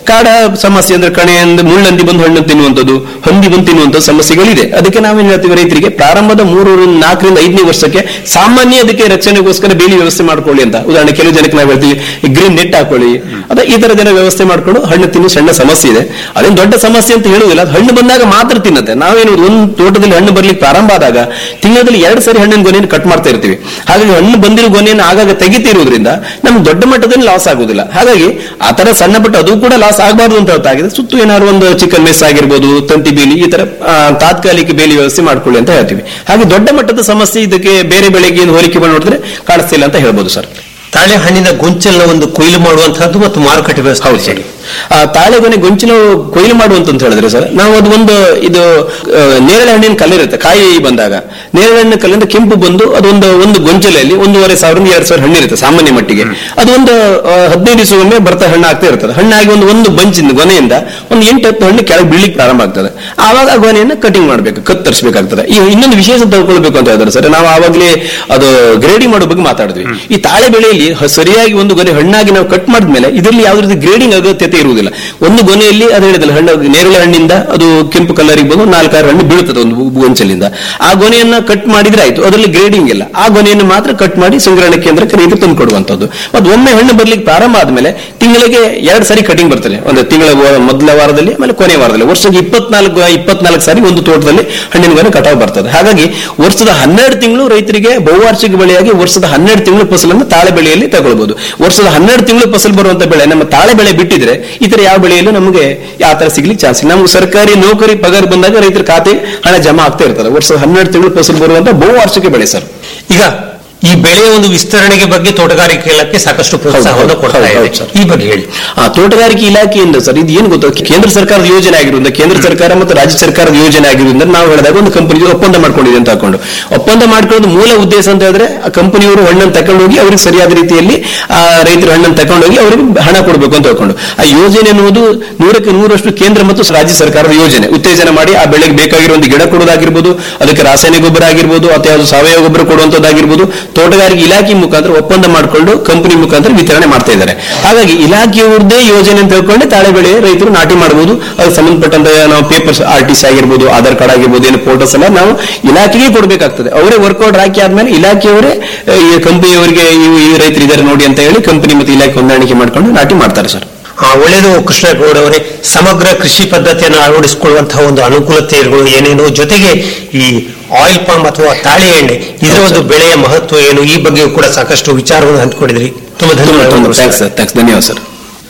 S7: ಕಾಡ ಸಮಸ್ಯೆ ಅಂದ್ರೆ ಕಣೆ ಅಂದ್ರೆ ಮುಳ್ಳಂದಿ ಬಂದು ಹಣ್ಣು ತಿನ್ನುವಂಥದ್ದು ಹಂದಿ ಬಂದು ತಿನ್ನುವಂಥ ಸಮಸ್ಯೆಗಳಿದೆ ಅದಕ್ಕೆ ನಾವೇನ್ ಹೇಳ್ತೀವಿ ರೈತರಿಗೆ ಪ್ರಾರಂಭದ ಮೂರು ನಾಲ್ಕರಿಂದ ಐದನೇ ವರ್ಷಕ್ಕೆ ಸಾಮಾನ್ಯ ಅದಕ್ಕೆ ರಕ್ಷಣೆಗೋಸ್ಕರ ಬೇಲಿ ವ್ಯವಸ್ಥೆ ಮಾಡ್ಕೊಳ್ಳಿ ಅಂತ ಉದಾಹರಣೆ ಕೆಲವು ಜನಕ್ಕೆ ನಾವು ಹೇಳ್ತೀವಿ ಗ್ರೀನ್ ನೆಟ್ ಹಾಕೊಳ್ಳಿ ಅದ ಈ ತರ ಜನ ವ್ಯವಸ್ಥೆ ಮಾಡ್ಕೊಂಡು ಹಣ್ಣು ತಿನ್ನು ಸಣ್ಣ ಸಮಸ್ಯೆ ಇದೆ ಅದೇನು ದೊಡ್ಡ ಸಮಸ್ಯೆ ಅಂತ ಹೇಳುವುದಿಲ್ಲ ಅದು ಹಣ್ಣು ಬಂದಾಗ ಮಾತ್ರ ತಿನ್ನತ್ತೆ ನಾವೇನು ಒಂದು ತೋಟದಲ್ಲಿ ಹಣ್ಣು ಬರ್ಲಿಕ್ಕೆ ಪ್ರಾರಂಭ ಆದಾಗ ತಿಂಗಳಲ್ಲಿ ಎರಡು ಸರಿ ಹಣ್ಣಿನ ಗೊನೆಯನ್ನು ಕಟ್ ಮಾಡ್ತಾ ಇರ್ತೀವಿ ಹಾಗಾಗಿ ಹಣ್ಣು ಬಂದಿರೋ ಗೊನೆಯನ್ನು ಆಗಾಗ ತೆಗಿತಿರುವುದರಿಂದ ನಮ್ಗೆ ದೊಡ್ಡ ಮಟ್ಟದಲ್ಲಿ ಲಾಸ್ ಆಗುದಿಲ್ಲ ಹಾಗಾಗಿ ಆ ತರ ಸಣ್ಣ ಪುಟ್ಟ ಅದು ಕೂಡ ಲಾಸ್ ಆಗಬಾರ್ದು ಅಂತ ಹೇಳ್ತಾಗಿದೆ ಸುತ್ತು ಏನಾದ್ರು ಒಂದು ಚಿಕನ್ ಮೆಸ್ ಆಗಿರ್ಬೋದು ತಂತಿ ಬೇಲಿ ಈ ತರ ಆ, ತಾತ್ಕಾಲಿಕ ಬೇಲಿ ವ್ಯವಸ್ಥೆ ಮಾಡ್ಕೊಳ್ಳಿ ಅಂತ ಹೇಳ್ತೀವಿ ಹಾಗೆ ದೊಡ್ಡ ಮಟ್ಟದ ಸಮಸ್ಯೆ ಇದಕ್ಕೆ ಬೇರೆ ಬೆಳೆಗೆ ಏನು ಹೋಲಿಕೆ ಮಾಡಿ ನೋಡಿದ್ರೆ ಕಾಣಿಸ್ತಿಲ್ಲ ಅಂತ ಹೇಳ್ಬೋದು ಸರ್
S4: ತಾಳೆ ಹಣ್ಣಿನ ಗೊಂಚಲನ್ನ ಒಂದು ಕೊಯ್ಲು ಮಾಡುವಂತಹದ್ದು ಮತ್ತು ಮಾರುಕಟ್ಟೆ ವ್ಯವಸ್ಥೆ
S7: ಹೌದು ಸರ್ ಆ ತಾಳೆಗೊನೆ ಗೊಂಚಿನ ಕೊಯ್ಲು ಮಾಡುವಂತ ಅಂತ ಹೇಳಿದ್ರೆ ಸರ್ ನಾವು ಅದು ಒಂದು ಇದು ಆ, ನೇರಳೆ ಹಣ್ಣಿನ ಕಲ್ಲಿರುತ್ತೆ ಕಾಯಿ ಬಂದಾಗ ನೇರಳೆ ಹಣ್ಣಿನ ಕಲ್ಲಿಂದ ಕೆಂಪು ಬಂದು ಅದೊಂದು ಒಂದು ಗೊಂಚಲೆಯಲ್ಲಿ ಒಂದೂವರೆ ಸಾವಿರದಿಂದ ಎರಡು ಸಾವಿರ ಹಣ್ಣಿರುತ್ತೆ ಸಾಮಾನ್ಯ ಮಟ್ಟಿಗೆ ಅದು ಒಂದು ಆ, ಹದಿನೈದು ದಿವಸಗೊಮ್ಮೆ ಬರ್ತಾ ಹಣ್ಣು ಆಗ್ತಾ ಇರ್ತದೆ ಹಣ್ಣಾಗಿ ಒಂದು ಒಂದು ಬಂಚಿಂದ ಗೊನೆಯಿಂದ ಒಂದು ಎಂಟು ಹತ್ತು ಹಣ್ಣು ಕೆಳಗೆ ಬೀಳಿಕ್ಕೆ ಪ್ರಾರಂಭ ಆಗ್ತದೆ ಆವಾಗ ಆ ಗೊನೆಯನ್ನು ಕಟಿಂಗ್ ಮಾಡಬೇಕು ಕತ್ತರಿಸಬೇಕಾಗ್ತದೆ ಈ ಇನ್ನೊಂದು ವಿಶೇಷ ತಿಳ್ಕೊಳ್ಬೇಕು ಅಂತ ಹೇಳಿದ್ರೆ ಸರ್ ನಾವು ಆವಾಗಲೇ ಅದು ಗ್ರೇಡಿಂಗ್ ಮಾಡೋ ಬಗ್ಗೆ ಮಾತಾಡಿದ್ವಿ ಈ ತಾಳೆ ಬೆಳೆಯಲ್ಲಿ ಹ- ಸರಿಯಾಗಿ ಒಂದು ಗೊನೆ ಹಣ್ಣಾಗಿ ನಾವು ಕಟ್ ಮಾಡಿದ್ಮೇಲೆ ಇದರಲ್ಲಿ ಯಾವುದೇ ರೀತಿ ಗ್ರೇಡಿಂಗ್ ಅಗತ್ಯತೆ ಇರುವುದಿಲ್ಲ ಒಂದು ಗೊನೆಯಲ್ಲಿ ಅದು ಹೇಳಿದಲ್ಲ ಹಣ್ಣು ನೇರಳೆ ಹಣ್ಣಿಂದ ಅದು ಕೆಂಪು ಕಲರಿಗೆ ಬಂದು ನಾಲ್ಕಾರು ಹಣ್ಣು ಬೀಳುತ್ತದೆ ಒಂದು ಬು- ಗೊಂಚಲಿಂದ ಆ ಗೊನೆಯನ್ನ ಕಟ್ ಮಾಡಿದ್ರೆ ಆಯ್ತು ಅದರಲ್ಲಿ ಗ್ರೇಡಿಂಗ್ ಇಲ್ಲ ಆ ಗೊನೆಯನ್ನು ಮಾತ್ರ ಕಟ್ ಮಾಡಿ ಸಂಗ್ರಹಣೆ ಕೇಂದ್ರಕ್ಕೆ ರೈತರು ತಂದು ಕೊಡುವಂತದ್ದು ಮತ್ತೆ ಒಮ್ಮೆ ಹಣ್ಣು ಬರ್ಲಿಕ್ಕೆ ಪ್ರಾರಂಭ ಆದ್ಮೇಲೆ ತಿಂಗಳಿಗೆ ಎರಡು ಸಾರಿ ಕಟಿಂಗ್ ಬರ್ತದೆ ಒಂದು ತಿಂಗಳ ವ- ಮೊದಲ ವಾರದಲ್ಲಿ ಆಮೇಲೆ ಕೊನೆ ವಾರದಲ್ಲಿ ವರ್ಷಕ್ಕೆ ಇಪ್ಪತ್ನಾಲ್ಕು ಇಪ್ಪತ್ನಾಲ್ಕು ಸಾರಿ ಒಂದು ತೋಟದಲ್ಲಿ ಹಣ್ಣಿನ ಗೊನೆ ಕಟಾವು ಬರ್ತದೆ ಹಾಗಾಗಿ ವರ್ಷದ ಹನ್ನೆರಡು ತಿಂಗಳು ರೈತರಿಗೆ ಬಹುವಾರ್ಷಿಕ ಬೆಳೆಯಾಗಿ ವರ್ಷದ ಹನ್ನೆರಡು ತಿಂಗಳು ಫಸಲನ್ನು ತಾಳೆ ಬೆಳೆಯಲ್ಲಿ ತಗೊಳ್ಬಹುದು ವರ್ಷದ ಹನ್ನೆರಡು ತಿಂಗಳು ಫಸಲು ಬರುವಂತ ಬೆಳೆ ನಮ್ಮ ತಾಳೆ ಬೆಳೆ ಬಿಟ್ಟಿದ್ರೆ ಇತರ ಯಾವ ಬೆಳೆಯಲ್ಲೂ ನಮಗೆ ಯಾವ ತರ ಸಿಗ್ಲಿಕ್ಕೆ ಚಾನ್ಸ್ ಇಲ್ಲ ನಮ್ಗೆ ಸರ್ಕಾರಿ ನೌಕರಿ ಪಗಾರ ಬಂದಾಗ ರೈತರ ಖಾತೆ ಹಣ ಜಮಾ ಆಗ್ತಾ ಇರ್ತದೆ ವರ್ಷದ ಹನ್ನೆರಡು ತಿಂಗಳು ಫಸಲು ಬರುವಂತ ಬಹುವಾರ್ಷಿಕ ಬೆಳೆ ಸರ್
S4: ಈಗ ಈ ಬೆಳೆಯ ಒಂದು ವಿಸ್ತರಣೆಗೆ ಬಗ್ಗೆ ತೋಟಗಾರಿಕೆ ಇಲಾಖೆ ಸಾಕಷ್ಟು ಪ್ರೋತ್ಸಾಹವನ್ನು
S7: ಹೌದು,
S4: ಕೊಡ್ತಾ
S7: ಹೌದು,
S4: ಇದೆ
S7: ಹೌದು, ಸರ್.
S4: ಈ ಬಗ್ಗೆ ಹೇಳಿ
S7: ಆ ತೋಟಗಾರಿಕೆ ಇಲಾಖೆಯಿಂದ ಸರ್ ಇದು ಏನು ಗೊತ್ತಾ ಕೇಂದ್ರ ಸರ್ಕಾರದ ಯೋಜನೆ ಆಗಿರೋದ್ರಿಂದ ಕೇಂದ್ರ ಸರ್ಕಾರ ಮತ್ತು ರಾಜ್ಯ ಸರ್ಕಾರದ ಯೋಜನೆ ಆಗಿರೋದ್ರಿಂದ ನಾವು ಹೇಳಿದಾಗ ಒಂದು ಕಂಪನಿ ಒಪ್ಪಂದ ಮಾಡ್ಕೊಂಡಿದೆ ಅಂತ ಹಾಕೊಂಡು ಒಪ್ಪಂದ ಮಾಡ್ಕೊಳ್ಳೋದು ಮೂಲ ಉದ್ದೇಶ ಅಂತ ಹೇಳಿದ್ರೆ ಆ ಕಂಪನಿಯವರು ಹಣ್ಣನ್ನು ತಗೊಂಡೋಗಿ ಅವ್ರಿಗೆ ಸರಿಯಾದ ರೀತಿಯಲ್ಲಿ ಆ ರೈತರ ಹಣ್ಣನ್ನು ತಗೊಂಡೋಗಿ ಅವರಿಗೆ ಹಣ ಕೊಡಬೇಕು ಅಂತ ಹೇಳ್ಕೊಂಡು ಆ ಯೋಜನೆ ಅನ್ನುವುದು ನೂರಕ್ಕೆ ನೂರಷ್ಟು ಕೇಂದ್ರ ಮತ್ತು ರಾಜ್ಯ ಸರ್ಕಾರದ ಯೋಜನೆ ಉತ್ತೇಜನ ಮಾಡಿ ಆ ಬೆಳೆಗೆ ಬೇಕಾಗಿರೋ ಒಂದು ಗಿಡ ಕೊಡೋದಾಗಿರ್ಬೋದು ಅದಕ್ಕೆ ರಾಸಾಯನಿಕ ಗೊಬ್ಬರ ಆಗಿರ್ಬೋದು ಅಥವಾ ಯಾವುದು ಸಾವಯವ ಗೊಬ್ಬರ ಕೊಡುವಂತದ್ದಾಗಿರ್ಬೋದು ತೋಟಗಾರಿಕೆ ಇಲಾಖೆ ಮುಖಾಂತರ ಒಪ್ಪಂದ ಮಾಡಿಕೊಂಡು ಕಂಪನಿ ಮುಖಾಂತರ ವಿತರಣೆ ಮಾಡ್ತಾ ಇದ್ದಾರೆ ಹಾಗಾಗಿ ಇಲಾಖೆಯವ್ರದ್ದೇ ಯೋಜನೆ ಅಂತ ಹೇಳ್ಕೊಂಡು ತಾಳೆ ಬೆಳೆ ರೈತರು ನಾಟಿ ಮಾಡಬಹುದು ಅದಕ್ಕೆ ಸಂಬಂಧಪಟ್ಟಂತ ನಾವು ಪೇಪರ್ಸ್ ಆರ್ ಟಿ ಸಿ ಆಗಿರ್ಬೋದು ಆಧಾರ್ ಕಾರ್ಡ್ ಆಗಿರ್ಬೋದು ಏನು ಫೋಟೋಸ್ ಎಲ್ಲ ನಾವು ಇಲಾಖೆಗೆ ಕೊಡಬೇಕಾಗ್ತದೆ ಅವರೇ ವರ್ಕೌಟ್ ಹಾಕಿ ಆದ್ಮೇಲೆ ಇಲಾಖೆಯವರೇ ಆ, ಈ ಕಂಪನಿಯವರಿಗೆ ಈ- ಈ ರೈತರು ಇದ್ದಾರೆ ನೋಡಿ ಅಂತ ಹೇಳಿ ಕಂಪನಿ ಮತ್ತು ಇಲಾಖೆ ಹೊಂದಾಣಿಕೆ ಮಾಡ್ಕೊಂಡು ನಾಟಿ ಮಾಡ್ತಾರೆ ಸರ್
S4: ಆ, ಒಳ್ಳೆಯದು ಕೃಷ್ಣಗೌಡ ಅವರೇ ಸಮಗ್ರ ಕೃಷಿ ಪದ್ಧತಿಯನ್ನು ಅಳವಡಿಸಿಕೊಳ್ಳುವಂತಹ ಒಂದು ಅನುಕೂಲತೆಗಳು ಏನೇನು ಜೊತೆಗೆ ಈ ಆಯಿಲ್ ಪಾಮ್ ಅಥವಾ ತಾಳೆ ಎಣ್ಣೆ ಇದರ ಒಂದು ಬೆಳೆಯ ಮಹತ್ವ ಏನು ಈ ಬಗ್ಗೆಯೂ ಕೂಡ ಸಾಕಷ್ಟು ವಿಚಾರವನ್ನು ಹಂಚಿಕೊಂಡಿದ್ರಿ ತುಂಬಾ ಧನ್ಯವಾದಗಳು
S7: ಥ್ಯಾಂಕ್ಸ್ ಸರ್ ಥ್ಯಾಂಕ್ಸ್ ಧನ್ಯವಾದ ಸರ್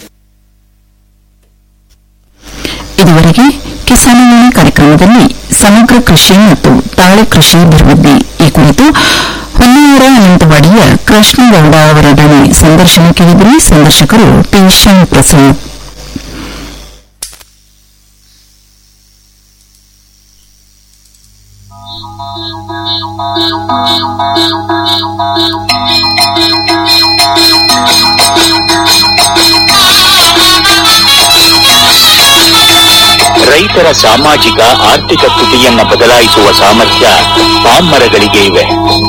S1: ಇದುವರೆಗೆ ಕಿಸಾನವಾಣಿ ಕಾರ್ಯಕ್ರಮದಲ್ಲಿ ಸಮಗ್ರ ಕೃಷಿ ಮತ್ತು ತಾಳೆ ಕೃಷಿ ಅಭಿವೃದ್ಧಿ ಈ ಕುರಿತು ಹೊನ್ನಾವರ ಅನಂತವಾಡಿಯ ಕೃಷ್ಣಗೌಡ ಅವರೊಡನೆ ಸಂದರ್ಶನ ಕೇಳಿದರೆ ಸಂದರ್ಶಕರು ಟಿ ಶ್ಯಾಮಪ್ರಸಾದ್
S8: ರೈತರ ಸಾಮಾಜಿಕ ಆರ್ಥಿಕ ಸ್ಥಿತಿಯನ್ನ ಬದಲಾಯಿಸುವ ಸಾಮರ್ಥ್ಯ ಪಾಮ್ ಮರಗಳಿಗೆ ಇವೆ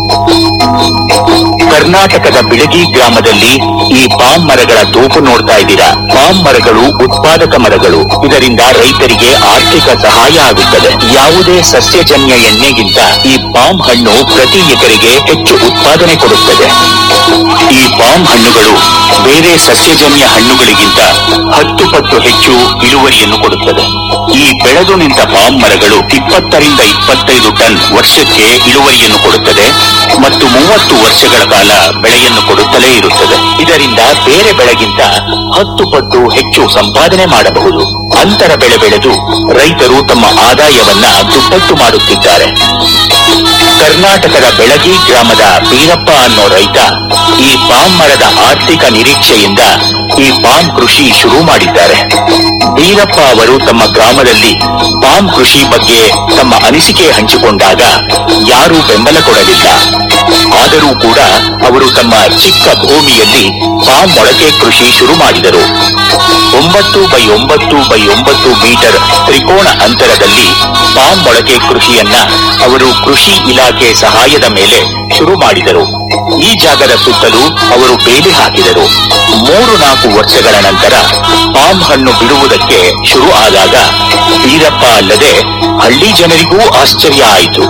S8: ಕರ್ನಾಟಕದ ಬಿಳಗಿ ಗ್ರಾಮದಲ್ಲಿ ಈ ಪಾಮ್ ಮರಗಳ ತೋಪು ನೋಡ್ತಾ ಇದ್ದೀರಾ ಪಾಮ್ ಮರಗಳು ಉತ್ಪಾದಕ ಮರಗಳು ಇದರಿಂದ ರೈತರಿಗೆ ಆರ್ಥಿಕ ಸಹಾಯ ಆಗುತ್ತದೆ ಯಾವುದೇ ಸಸ್ಯಜನ್ಯ ಎಣ್ಣೆಗಿಂತ ಈ ಪಾಮ್ ಹಣ್ಣು ಪ್ರತಿ ಎಕರೆಗೆ ಹೆಚ್ಚು ಉತ್ಪಾದನೆ ಕೊಡುತ್ತದೆ ಈ ಪಾಮ್ ಹಣ್ಣುಗಳು ಬೇರೆ ಸಸ್ಯಜನ್ಯ ಹಣ್ಣುಗಳಿಗಿಂತ ಹತ್ತು ಪಟ್ಟು ಹೆಚ್ಚು ಇಳುವರಿಯನ್ನು ಕೊಡುತ್ತದೆ ಈ ಬೆಳೆದು ನಿಂತ ಪಾಮ್ ಮರಗಳು ಇಪ್ಪತ್ತರಿಂದ ಇಪ್ಪತ್ತೈದು ಟನ್ ವರ್ಷಕ್ಕೆ ಇಳುವರಿಯನ್ನು ಕೊಡುತ್ತದೆ ಮತ್ತು ಮೂವತ್ತು ವರ್ಷಗಳ ಕಾಲ ಬೆಳೆಯನ್ನು ಕೊಡುತ್ತಲೇ ಇರುತ್ತದೆ ಇದರಿಂದ ಬೇರೆ ಬೆಳೆಗಿಂತ ಹತ್ತು ಪಟ್ಟು ಹೆಚ್ಚು ಸಂಪಾದನೆ ಮಾಡಬಹುದು ಅಂತರ ಬೆಳೆ ಬೆಳೆದು ರೈತರು ತಮ್ಮ ಆದಾಯವನ್ನ ದುಪ್ಪಟ್ಟು ಮಾಡುತ್ತಿದ್ದಾರೆ ಕರ್ನಾಟಕದ ಬೆಳಗಿ ಗ್ರಾಮದ ಬೀರಪ್ಪ ಅನ್ನೋ ರೈತ ಈ ಪಾಮ್ ಮರದ ಆರ್ಥಿಕ ನಿರೀಕ್ಷೆಯಿಂದ ಈ ಪಾಮ್ ಕೃಷಿ ಶುರು ಮಾಡಿದ್ದಾರೆ ಬೀರಪ್ಪ ಅವರು ತಮ್ಮ ಗ್ರಾಮದಲ್ಲಿ ಪಾಮ್ ಕೃಷಿ ಬಗ್ಗೆ ತಮ್ಮ ಅನಿಸಿಕೆ ಹಂಚಿಕೊಂಡಾಗ ಯಾರೂ ಬೆಂಬಲ ಕೊಡಲಿಲ್ಲ ಆದರೂ ಕೂಡ ಅವರು ತಮ್ಮ ಚಿಕ್ಕ ಭೂಮಿಯಲ್ಲಿ ಪಾಮ್ ಮೊಳಕೆ ಕೃಷಿ ಶುರು ಮಾಡಿದರು ಒಂಬತ್ತು ಬೈ ಒಂಬತ್ತು ಬೈ ಒಂಬತ್ತು ಮೀಟರ್ ತ್ರಿಕೋಣ ಅಂತರದಲ್ಲಿ ಪಾಮ್ ಮೊಳಕೆ ಕೃಷಿಯನ್ನ ಅವರು ಕೃಷಿ ಇಲಾಖೆ ಸಹಾಯದ ಮೇಲೆ ಶುರು ಮಾಡಿದರು ಈ ಜಾಗದ ಸುತ್ತಲೂ ಅವರು ಬೇಲಿ ಹಾಕಿದರು ಮೂರು ನಾಲ್ಕು ವರ್ಷಗಳ ನಂತರ ಪಾಮ್ ಹಣ್ಣು ಬಿಡುವುದಕ್ಕೆ ಶುರು ಆದಾಗ ವೀರಪ್ಪ ಅಲ್ಲದೆ ಹಳ್ಳಿ ಜನರಿಗೂ ಆಶ್ಚರ್ಯ ಆಯಿತು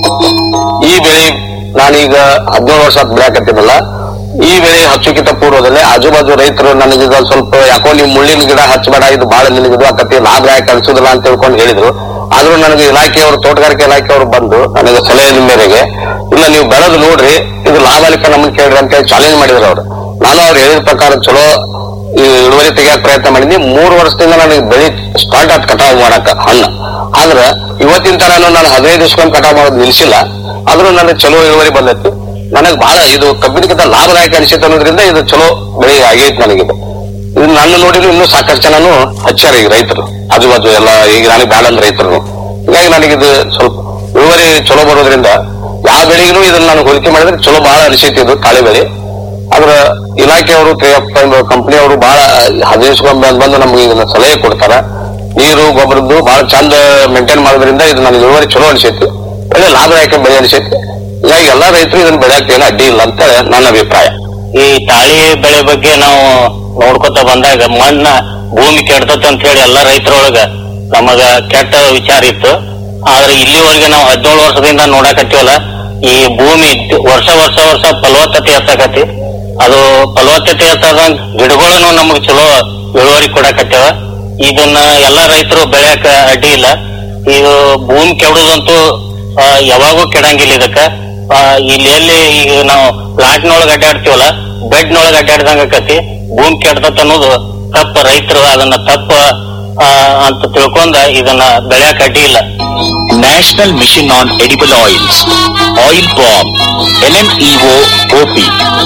S9: ಈ ಬೆಳೆ ನಾನೀಗ ಹದಿನೇಳು ವರ್ಷ ಬೆಳೆಯಕತ್ತಿನಲ್ಲ ಈ ಬೆಳೆ ಹಚ್ಚುಕಿತ ಪೂರ್ವದಲ್ಲೇ ಆಜುಬಾಜು ರೈತರು ನನಗೀಗ ಸ್ವಲ್ಪ ಯಾಕೋ ನೀವು ಮುಳ್ಳಿನ ಗಿಡ ಹಚ್ಚಬೇಡ ಇದು ಬಹಳ ನಿನಗಿದು ಆಕತಿ ಲಾಭದಾಯಕ ಅನ್ಸುದಿಲ್ಲ ಅಂತ ತಿಳ್ಕೊಂಡು ಹೇಳಿದ್ರು ಆದ್ರೂ ನನಗೆ ಇಲಾಖೆಯವರು ತೋಟಗಾರಿಕೆ ಇಲಾಖೆಯವರು ಬಂದು ನನಗೆ ಸಲಹೆ ಮೇರೆಗೆ ಇಲ್ಲ ನೀವು ಬೆಳೆದು ನೋಡ್ರಿ ಇದು ಲಾಭಾಲಿಕ ನಮ್ಮನ್ನ ಕೇಳ್ರಿ ಅಂತ ಹೇಳಿ ಚಾಲೆಂಜ್ ಮಾಡಿದ್ರು ಅವ್ರು ನಾನು ಅವ್ರು ಹೇಳಿದ ಪ್ರಕಾರ ಚಲೋ ಈ ಇಳುವರಿ ತೆಗಿಯಕ್ ಪ್ರಯತ್ನ ಮಾಡಿದ್ನಿ ಮೂರು ವರ್ಷದಿಂದ ನನಗೆ ಬೆಳಿ ಸ್ಟಾರ್ಟ್ ಆತ್ ಕಟಾವ್ ಮಾಡಕ ಹಣ್ಣು ಆದ್ರ ಇವತ್ತಿನ ತರ ನಾನು ಹದಿನೈದು ದಿವಸಕ್ಕೊಮ್ಮೆ ಕಟಾವ್ ಮಾಡೋದು ನಿಲ್ಸಿಲ್ಲ ಆದ್ರೂ ನನಗೆ ಚಲೋ ಇಳುವರಿ ಬಂದೈತಿ ನನಗೆ ಬಹಳ ಇದು ಕಬ್ಬಿನಕ್ಕಿಂತ ಲಾಭದಾಯಕ ಅನಿಸಿತ್ತು ಅನ್ನೋದ್ರಿಂದ ಇದು ಚಲೋ ಬೆಳೆ ಆಗೈತಿ ನನಗಿದು ಇದು ನನ್ನ ನೋಡಿದ್ರು ಇನ್ನೂ ಸಾಕಷ್ಟು ಜನನು ಹಚ್ಚಾರ ಈಗ ರೈತರು ಆಜು ಬಾಜು ಎಲ್ಲ ಈಗ ನನಗೆ ಬ್ಯಾಡ ಅಂದ್ ರೈತರು ಹೀಗಾಗಿ ನನಗಿದು ಸ್ವಲ್ಪ ಇಳುವರಿ ಚಲೋ ಬರೋದ್ರಿಂದ ಯಾವ ಬೆಳೆಗೂ ಇದನ್ನ ನಾನು ಹೋಲಿಕೆ ಮಾಡಿದ್ರೆ ಚಲೋ ಬಹಳ ಅನಿಸೈತಿ ಇದು ತಾಳೆ ಬೆಳೆ ಆದ್ರ ಇಲಾಖೆಯವರು ಕಂಪನಿಯವರು ಬಹಳ ಹದಿನೈಸ್ಕೊಂಡ್ ಬಂದು ನಮ್ಗೆ ಇದನ್ನ ಸಲಹೆ ಕೊಡ್ತಾರ ನೀರು ಗೊಬ್ಬರದ್ದು ಬಹಳ ಚಂದ ಮೇಂಟೈನ್ ಮಾಡೋದ್ರಿಂದ ಇದು ನನಗೆ ಇಳುವರಿ ಚಲೋ ಅನಿಸೈತಿ ಒಳ್ಳೆ ಲಾಭದಾಯಕ ಬೆಳೆ ಅನಿಸೈತಿ ಹೀಗಾಗಿ ಎಲ್ಲಾ ರೈತರು ಇದನ್ನ ಬೆಳೆಯಕ್ಕೆ ಏನು ಅಡ್ಡಿ ಇಲ್ಲ ಅಂತ ನನ್ನ ಅಭಿಪ್ರಾಯ
S10: ಈ ತಾಳಿ ಬೆಳೆ ಬಗ್ಗೆ ನಾವು ನೋಡ್ಕೊತ ಬಂದಾಗ ಮಣ್ಣ ಭೂಮಿ ಕೆಡ್ತತ್ ಅಂತ ಹೇಳಿ ಎಲ್ಲಾ ರೈತರೊಳಗ ನಮಗ ಕೆಟ್ಟ ವಿಚಾರ ಇತ್ತು ಆದ್ರೆ ಇಲ್ಲಿವರೆಗೆ ನಾವು ಹದಿನೇಳು ವರ್ಷದಿಂದ ನೋಡಕತ್ತೀವಲ್ಲ ಈ ಭೂಮಿ ದ್- ವರ್ಷ ವರ್ಷ ವರ್ಷ ಫಲವತ್ತತೆ ಹೆಚ್ಚಾಕತಿ ಅದು ಫಲವತ್ತತೆ ಹೆಚ್ಚಾದಂಗ ಗಿಡಗಳನ್ನು ನಮಗ್ ಚಲೋ ಇಳುವರಿ ಕೊಡಕತ್ಯಾವ ಇದನ್ನ ಎಲ್ಲಾ ರೈತರು ಬೆಳೆಯಕ ಅಡ್ಡಿ ಇಲ್ಲ ಇದು ಭೂಮಿ ಕೆಡುದಂತೂ ಆ, ಯಾವಾಗೂ ಕೆಡಂಗಿಲ್ಲ ಇದಕ್ಕ ಆ, ಇಲ್ಲಿ ಎಲ್ಲಿ ಈಗ ನಾವು ಪ್ಲಾಟ್ನೊಳಗ ಅಡ್ಡಾಡ್ತೀವಲ್ಲ ಬೆಡ್ನೊಳಗ ಅಡ್ಡಾಡ್ದಂಗ ಆಕತಿ ಭೂಮಿ ಕೆಡ್ತತ್ ಅನ್ನೋದು ತಪ್ಪ ರೈತರು ಅದನ್ನ ತಪ್ಪ ಆ, ಅಂತ ತಿಳ್ಕೊಂಡ ಇದನ್ನ ಬೆಳೆಯಕ್ ಅಡ್ಡಿ ಇಲ್ಲ
S8: national mission on edible oils oil ಬಾಂಬ್ ಎನ್ಎಂಇಒ ಒಪಿ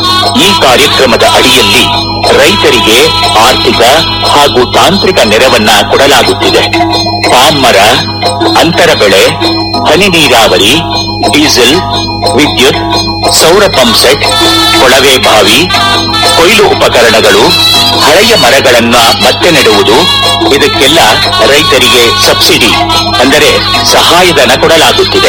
S8: ಈ ಕಾರ್ಯಕ್ರಮದ ಅಡಿಯಲ್ಲಿ ರೈತರಿಗೆ ಆರ್ಥಿಕ ಹಾಗೂ ತಾಂತ್ರಿಕ ನೆರವನ್ನ ಕೊಡಲಾಗುತ್ತಿದೆ ಪಾಮ್ ಮರ ಅಂತರ ಬೆಳೆ ಹನಿ ನೀರಾವರಿ ಡೀಸೆಲ್ ವಿದ್ಯುತ್ ಸೌರ ಪಂಪ್ ಸೆಟ್ ಕೊಳವೆ ಬಾವಿ ಕೊಯ್ಲು ಉಪಕರಣಗಳು ಹಳೆಯ ಮರಗಳನ್ನ ಮತ್ತೆ ನೆಡುವುದು ಇದಕ್ಕೆಲ್ಲ ರೈತರಿಗೆ ಸಬ್ಸಿಡಿ ಅಂದರೆ ಸಹಾಯಧನ ಕೊಡಲಾಗುತ್ತಿದೆ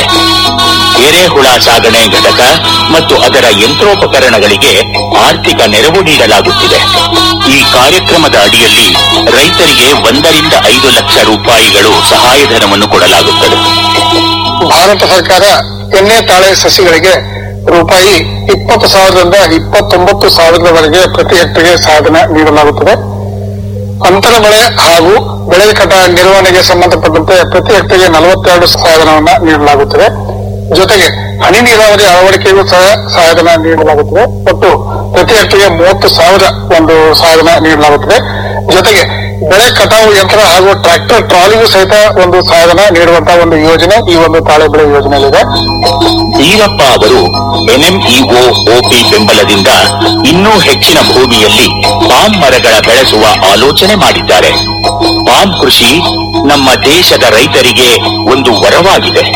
S8: ಎರೆಹುಳ ಸಾಗಣೆ ಘಟಕ ಮತ್ತು ಅದರ ಯಂತ್ರೋಪಕರಣಗಳಿಗೆ ಆರ್ಥಿಕ ನೆರವು ನೀಡಲಾಗುತ್ತಿದೆ ಈ ಕಾರ್ಯಕ್ರಮದ ಅಡಿಯಲ್ಲಿ ರೈತರಿಗೆ ಒಂದರಿಂದ ಐದು ಲಕ್ಷ ರೂಪಾಯಿಗಳು ಸಹಾಯಧನವನ್ನು ಕೊಡಲಾಗುತ್ತದೆ
S11: ಭಾರತ ಸರ್ಕಾರ ಎಣ್ಣೆ ತಾಳೆ ಸಸಿಗಳಿಗೆ ರೂಪಾಯಿ ಇಪ್ಪತ್ತು ಸಾವಿರದಿಂದ ಇಪ್ಪತ್ತೊಂಬತ್ತು ಸಾವಿರದವರೆಗೆ ಪ್ರತಿ ಹೆಕ್ಟರ್ಗೆ ಸಹಾಯಧನ ನೀಡಲಾಗುತ್ತದೆ ಅಂತರ ಬೆಳೆ ಹಾಗೂ ಬೆಳೆ ಕಟ ನಿರ್ವಹಣೆಗೆ ಸಂಬಂಧಪಟ್ಟಂತೆ ಪ್ರತಿ ಹೆಕ್ಟರ್ಗೆ ನಲವತ್ತೆರಡು ಸಹಾಯಧನವನ್ನ ನೀಡಲಾಗುತ್ತದೆ ಜೊತೆಗೆ ಹನಿ ನೀರಾವರಿ ಅಳವಡಿಕೆಗೂ ಸಹ ಸಹಾಯಧನ ನೀಡಲಾಗುತ್ತದೆ ಒಟ್ಟು ಪ್ರತಿ ಹೆಕ್ಟರ್ಗೆ ಮೂವತ್ತು ಸಾವಿರ ಒಂದು ಸಹಾಯಧನ ನೀಡಲಾಗುತ್ತದೆ ಜೊತೆಗೆ ಬೆಳೆ ಕಟಾವು ಯಂತ್ರ ಹಾಗೂ ಟ್ರ್ಯಾಕ್ಟರ್ ಟ್ರಾಲಿಗೂ ಸಹಿತ ಒಂದು ಸಹಾಯಧನ ನೀಡುವಂತಹ ಒಂದು ಯೋಜನೆ ಈ ಒಂದು ತಾಳೆ ಬೆಳೆ ಯೋಜನೆಯಲ್ಲಿದೆ
S8: ಈರಪ್ಪ ಅವರು ಎನ್ಎಂಇಒ ಒಪಿ ಬೆಂಬಲದಿಂದ ಇನ್ನೂ ಹೆಚ್ಚಿನ ಭೂಮಿಯಲ್ಲಿ ಪಾಮ್ ಮರಗಳ ಬೆಳೆಸುವ ಆಲೋಚನೆ ಮಾಡಿದ್ದಾರೆ ಪಾಮ್ ಕೃಷಿ ನಮ್ಮ ದೇಶದ ರೈತರಿಗೆ ಒಂದು ವರವಾಗಿದೆ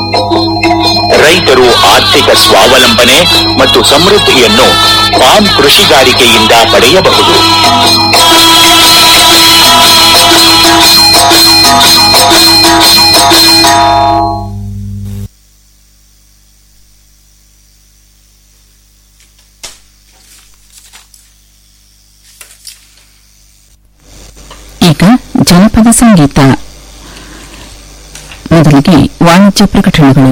S8: ರೈತರು ಆರ್ಥಿಕ ಸ್ವಾವಲಂಬನೆ ಮತ್ತು ಸಮೃದ್ಧಿಯನ್ನು ಪಾಮ್ ಕೃಷಿಗಾರಿಕೆಯಿಂದ ಪಡೆಯಬಹುದು
S1: ಈಗ ಜನಪದ ಸಂಗೀತ ಮೊದಲಿಗೆ ವಾಣಿಜ್ಯ ಪ್ರಕಟಣೆಗಳು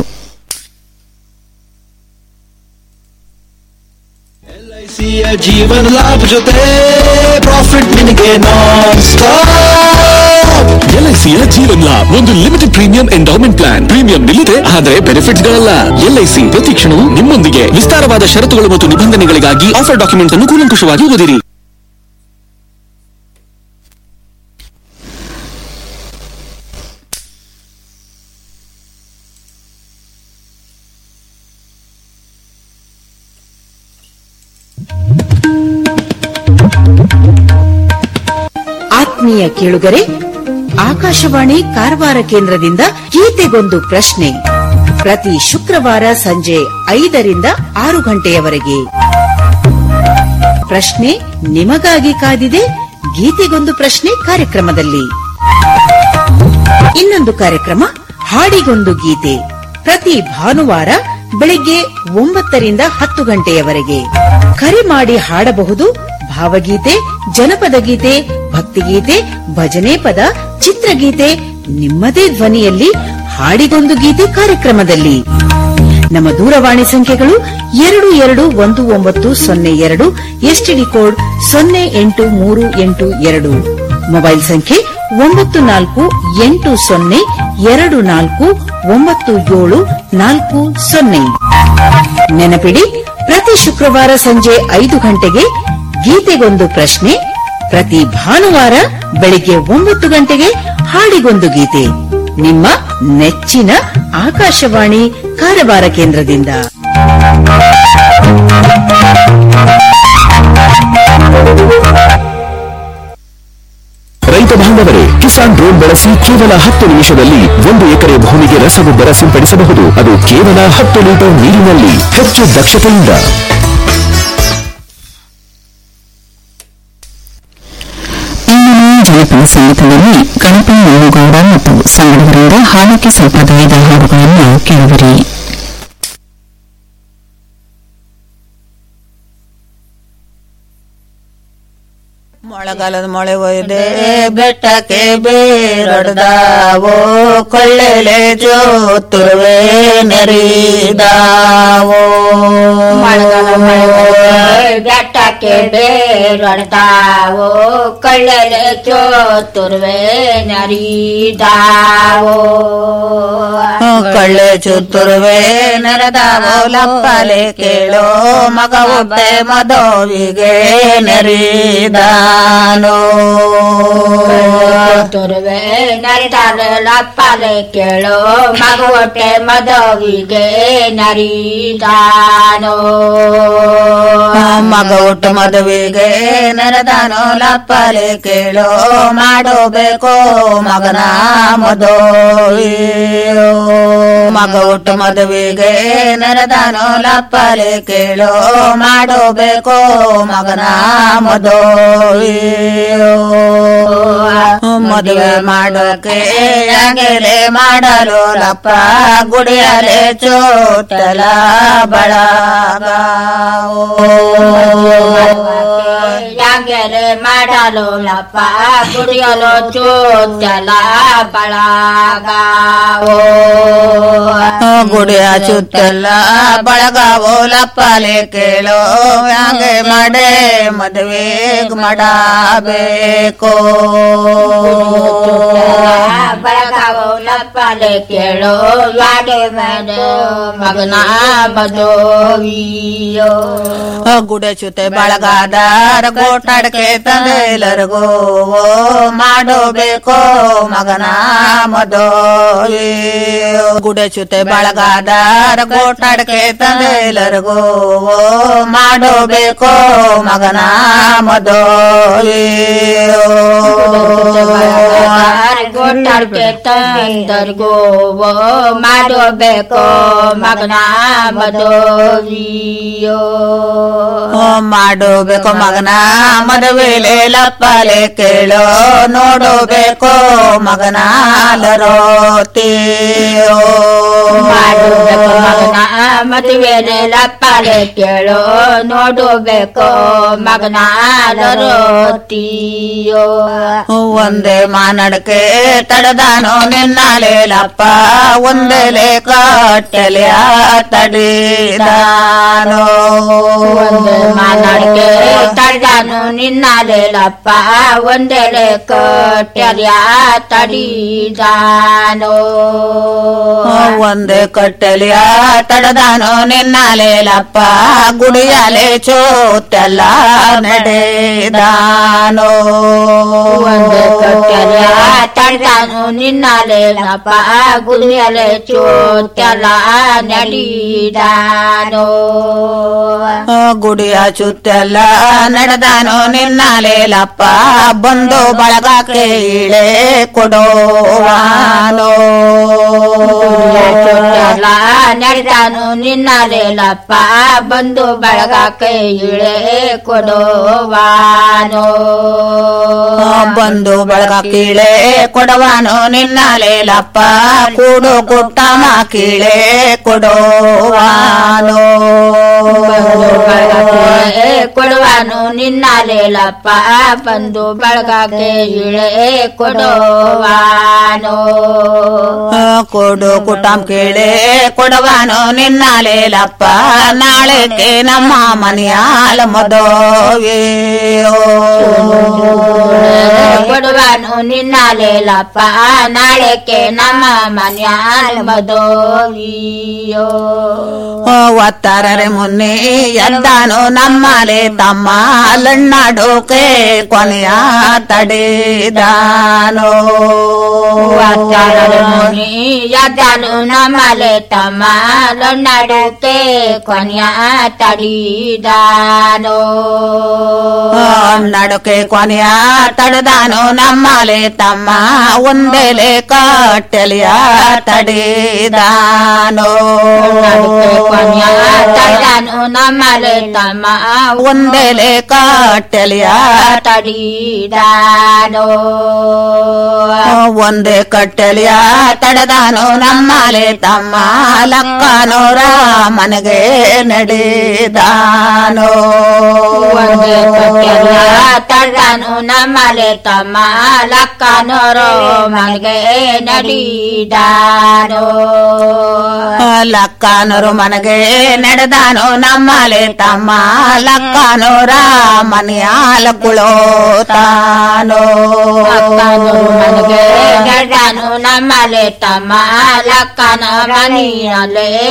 S6: ಎಲ್ಐಸಿಯ ಜೀವನ ಲಾಭ ಜೊತೆ ಪ್ರಾಫಿಟ್ ನಿನಗೆ ನಾನ್ ಸ್ಟಾಪ್
S12: ಎಲ್ಐಸಿಯ ಜೀವನ್ ಲಾಭ್ ಒಂದು limited premium endowment plan premium ನಿಲ್ಲಿದೆ ಆದರೆ ಬೆನಿಫಿಟ್ಸ್ ಗಳಲ್ಲ ಎಲ್ಐಸಿ ಪ್ರತಿ ಕ್ಷಣವೂ ನಿಮ್ಮೊಂದಿಗೆ ವಿಸ್ತಾರವಾದ ಷರತ್ತುಗಳು ಮತ್ತು ನಿಬಂಧನೆಗಳಿಗಾಗಿ ಆಫರ್ ಡಾಕ್ಯುಮೆಂಟ್ ಅನ್ನು ಕೂಲಂಕುಷವಾಗಿ ಓದಿರಿ
S13: ಆತ್ಮೀಯ ಕೇಳುಗರೆ ಆಕಾಶವಾಣಿ ಕಾರವಾರ ಕೇಂದ್ರದಿಂದ ಗೀತೆಗೊಂದು ಪ್ರಶ್ನೆ ಪ್ರತಿ ಶುಕ್ರವಾರ ಸಂಜೆ ಐದರಿಂದ ಆರು ಗಂಟೆಯವರೆಗೆ ಪ್ರಶ್ನೆ ನಿಮಗಾಗಿ ಕಾದಿದೆ ಗೀತೆಗೊಂದು ಪ್ರಶ್ನೆ ಕಾರ್ಯಕ್ರಮದಲ್ಲಿ ಇನ್ನೊಂದು ಕಾರ್ಯಕ್ರಮ ಹಾಡಿಗೊಂದು ಗೀತೆ ಪ್ರತಿ ಭಾನುವಾರ ಬೆಳಿಗ್ಗೆ ಒಂಬತ್ತರಿಂದ ಹತ್ತು ಗಂಟೆಯವರೆಗೆ ಕರೆ ಮಾಡಿ ಹಾಡಬಹುದು ಭಾವಗೀತೆ ಜನಪದ ಗೀತೆ ಭಕ್ತಿಗೀತೆ ಭಜನೆ ಪದ ಚಿತ್ರಗೀತೆ ನಿಮ್ಮದೇ ಧ್ವನಿಯಲ್ಲಿ ಹಾಡಿಗೊಂದು ಗೀತೆ ಕಾರ್ಯಕ್ರಮದಲ್ಲಿ ನಮ್ಮ ದೂರವಾಣಿ ಸಂಖ್ಯೆಗಳು ಎರಡು ಎರಡು ಒಂದು ಒಂಬತ್ತು ಸೊನ್ನೆ ಎರಡು ಎಸ್ಟಿಡಿ ಕೋಡ್ ಸೊನ್ನೆ ಎಂಟು ಮೂರು ಎಂಟು ಎರಡು ಮೊಬೈಲ್ ಸಂಖ್ಯೆ ಒಂಬತ್ತು ನಾಲ್ಕು ಎಂಟು ಸೊನ್ನೆ ಎರಡು ನಾಲ್ಕು ಒಂಬತ್ತು ಏಳು ನಾಲ್ಕು ಸೊನ್ನೆ ನೆನಪಿಡಿ ಪ್ರತಿ ಶುಕ್ರವಾರ ಸಂಜೆ ಐದು ಗಂಟೆಗೆ ಗೀತೆಗೊಂದು ಪ್ರಶ್ನೆ ಪ್ರತಿ ಭಾನುವಾರ ಬೆಳಿಗ್ಗೆ ಒಂಬತ್ತು ಗಂಟೆಗೆ ಹಾಡಿಗೊಂದು ಗೀತೆ ನಿಮ್ಮ ನೆಚ್ಚಿನ ಆಕಾಶವಾಣಿ ಕಾರವಾರ ಕೇಂದ್ರದಿಂದ
S12: ರೈತ ಬಾಂಧವರೇ ಕಿಸಾನ್ ಡ್ರೋನ್ ಬಳಸಿ ಕೇವಲ ಹತ್ತು ನಿಮಿಷದಲ್ಲಿ ಒಂದು ಎಕರೆ ಭೂಮಿಗೆ ರಸಗೊಬ್ಬರ ಸಿಂಪಡಿಸಬಹುದು ಅದು ಕೇವಲ ಹತ್ತು ಲೀಟರ್ ನೀರಿನಲ್ಲಿ ಹೆಚ್ಚು ದಕ್ಷತೆಯಿಂದ
S1: ಇಂದಿನ ಜನಪದ ಸಂಗೀತದಲ್ಲಿ ಗಣಪತಿ ಮಲ್ಲುಗೌಡ ಮತ್ತು ಸಂಗಡವರಿಂದ ಹಾಲಕ್ಕೆ ಸಂಪ್ರದಾಯದ ಹಾಡುಗಳನ್ನು ಕೇಳುವಿರಿ
S14: ಮೊಳಗಾಲದ ಮೊಳೆ ಒಯ್ದೆ ಬೆಟ್ಟಕ್ಕೆ ಬೇರೊಡ್ದಾವೋ ಕೊಳ್ಳೆಲೆ ಜೋತುರುವೆ ನೆರಿದಾವೋ
S15: ಮಳೆಗಾಲ ಮಳೆ ಬೆಟ್ಟಕ್ಕೆ ಬೇರೊಡ್ತಾವೋ ಕಳ್ಳಲೆ ಚೋತುರ್ವೆ ನರಿದಾವೋ
S14: ಕಳ್ಳೆ ಚುತ್ತುರುವೆ ನೆರೆದಾವೋ ಲಪ್ಪಲೆ ಕೇಳೋ ಮಗ ಒಬ್ಬೆ ಮದೋವಿಗೆ ನೆರಿದಾನೋ
S15: ತುರುವೆ ನರಿದಾರೆ ಲಪ್ಪಲೆ ಕೇಳೋ ಮಗು ಹೊಟ್ಟೆ ಮದವಿಗೆ ನರಿದಾನೋ
S14: ಮಗ ಹುಟ್ಟು ಮದುವೆಗೆ ನೆರೆದಾನೋ ಲಪ್ಪಲೆ ಕೇಳೋ ಮಾಡೋಬೇಕೋ ಮಗನ ಮದೋವಿಯೋ ಮಗ ಹುಟ್ಟು ಮದುವೆಗೆ ನೆರೆದಾನೋ ಲಪ್ಪಲೆ ಕೇಳೋ ಮಾಡೋಬೇಕೋ ಮಗನ ಮದೋವಿಯೋ ಮದುವೆ ಮಾಡೋಕೆ ಅಂಗೆಲೆ ಮಾಡಲು ಲಪ್ಪ ಗುಡಿಯಲೆ ಚೋಟಲ ಬಳಗ
S15: ಯಾಂಗೆರೆ ಮಾಡಲು ಲಪ್ಪ ಕುಡಿಯಲು ಚೋಚಲ ಬಳಗಾವೋ
S14: ಗುಡಿಯ ಚುತ್ತಲ್ಲ ಬಳಗಾವೋ ಲಪ್ಪಲೆ ಕೇಳೋ ಹಂಗೆ ಮಾಡೆ ಮದುವೆ ಮಾಡಬೇಕು
S15: ಬಳಗಾವೋ ಲಪ್ಪಲೆ ಕೇಳೋ ವಾಡೆ ಮಾಡೆ ಮಗನ ಮದೋವಿಯೋ
S14: ಗುಡೆ ಚುತೆ ಬಳಗಾದಾರ ಗೋಟಾಡಕ್ಕೆ ತಂದೆಲ್ಲರಿಗೂ ಮಾಡೋಬೇಕೋ ಮಗನ ಮದೋವಿ ಗುಡೆ ಚುತೆ ಬಳಗಾದಾರ ಗೋಟಾಡಕ್ಕೆ ತಂದೆಲ್ಲರಿಗೂ ಮಾಡೋಬೇಕೋ ಮಗನ ಮದೋವಿ
S15: ಗೊತ್ತಾಡ್ಕೆ ತಂದರ್ಗೋ ಮಾಡಬೇಕು ಮಗನ ಮದೋವಿಯೋ
S14: ಮಾಡೋಬೇಕು ಮಗನ ಮದುವೆಲೆ ಲಪ್ಪಲೆ ಕೇಳೋ ನೋಡಬೇಕು ಮಗನ ಲರೋತಿಯೋ
S15: ಮಾಡಬೇಕು ಮಗನ ಮದುವೆನೆ ಲಪ್ಪಲೆ ಕೇಳೋ ನೋಡಬೇಕು ಮಗನ ಲರೋತಿಯೋ
S14: ಒಂದೇ ಮಾನಡಕೆ ತಡದಾನೋ ನಿನ್ನಾಲೆ ಲಪ್ಪ ಒಂದೆಲೆ ಕಟ್ಟೆಲೆಯ ತಡಿದಾನೋ
S15: ಒಂದೇ ಮಾನಾಡಿಕೆ ತಡದಾನು ನಿನ್ನಾಲೆಲಪ್ಪ ಒಂದೆಲೆ ಕಟ್ಟೆಯ ತಡಿದಾನೋ
S14: ಒಂದೇ ಕಟ್ಟೆಲಿಯ ತಡದಾನೋ ನಿನ್ನಾಲೆ ಲಪ್ಪ ಗುಡಿಯಾಲೆ ಚೋತೆಲ್ಲ ನಡೆದಾನೋ
S15: ಒಂದೇ ಕಟ್ಟೆಯ ತಡದಾನು ನಿನ್ನಾಲೆಲಪ್ಪ ಗುಡಿಯಲೆ ಚೋತೆಲ್ಲ ನಡಿದಾನೋ
S14: ಗುಡಿಯ ಚುತ್ತೆಲ್ಲ ನಡೆದಾನೋ ನಿನ್ನಾಲೆ ಲಪ್ಪ ಬಂದು ಬಳಗಕ್ಕೆ ಇಳೆ ಕೊಡೋವಾನೋ
S15: ಚಲ ನಡೆದಾನು ನಿನ್ನಲೇಲಪ್ಪ ಬಂದು ಬಳಗ ಕೈ ಇಳೆ ಕೊಡುವಾನೋ
S14: ಬಂದು ಬಳಗ ಕೀಳೆ ಕೊಡವಾನು ನಿನ್ನಲೇಲಪ್ಪ ಕೂಡು ಕುಟ್ಟಮ ಕೀಳೆ ಕೊಡುವಾನು
S15: ಕೊಡುವಾನು ನಿನ್ನಲೇಲಪ್ಪ ಬಂದು ಬಳಗಕ್ಕೆ ಇಳೆ ಕೊಡುವಾನೋ
S14: ಕೊಡು ಕುಟಂ ಕೀಳೆ ಕೊಡವಾನು ನಿನ್ನಲೇಲಪ್ಪ ನಾಳೆಗೆ ನಮ್ಮ ಮನೆಯಾಲ ಮದುವೆಯೋ
S15: ಕೊಡುವಾನು ನಿನ್ನಲೇಲಪ್ಪ ನಾಳೆಕ್ಕೆ ನಮ್ಮ ಮನೆಯ ಮದುವೆಯೋ
S14: ಒತ್ತಾರರೆ ಮುನ್ನೆ ಎದ್ದಾನು ನಮ್ಮಲೆ ತಮ್ಮ ಲಣ್ಣಾಡೋಕೆ ಕೊನೆಯ ತಡೆದಾನೋ
S15: ಮುನಿ ಯದನು ನಮಲೆ ತಮ್ಮ ಲೊನ್ನಡುತ್ತೆ ಕೊನೆಯ ತಡಿದಾನೋ
S14: ನಡುಕೆ ಕೊನೆಯ ತಡೆದಾನು ನಮ್ಮಲೆ ತಮ್ಮ ಒಂದೆಲೆ ಕಟ್ಟೆಲಿಯ ತಡೆದಾನೋ
S15: ಕೊನೆಯ ತಡನು ನಮಲೆ ತಮ್ಮ
S14: ಒಂದೆಲೆ ಕಟ್ಟೆಲಿಯ
S15: ತಡಿದಾನೋ
S14: ಒಂದೇ ಕಟ್ಟೆಲಿಯ ತಡೆದಾನು ನಮ್ಮಲೆ ತಮ್ಮ ಲಕ್ಕನೋರ ಮನೆಗೆ ನಡೆದಾನೋ
S15: ಒಂದೇ ಕಟ್ಟೆಯ ತಡನು ನಮಲೆ ತಮ್ಮ ಲಕ್ಕನೋರೋ ಮನೆಗೆ ನಡಿದಾನೋ
S14: ಲಕ್ಕನೋರು ಮನೆಗೆ ನಡೆದಾನು ನಮ್ಮಲೆ ತಮ್ಮ ಲಕ್ಕನೋರ ಮನೆಯಾಲ ಕುಳೋತಾನೋ
S15: ಮನೆಗೆ ನಡೆದಾನು ನಮ್ಮಲೆ ತಮ್ಮ ಲಕ್ಕನ ಮನೆಯಲ್ಲೇ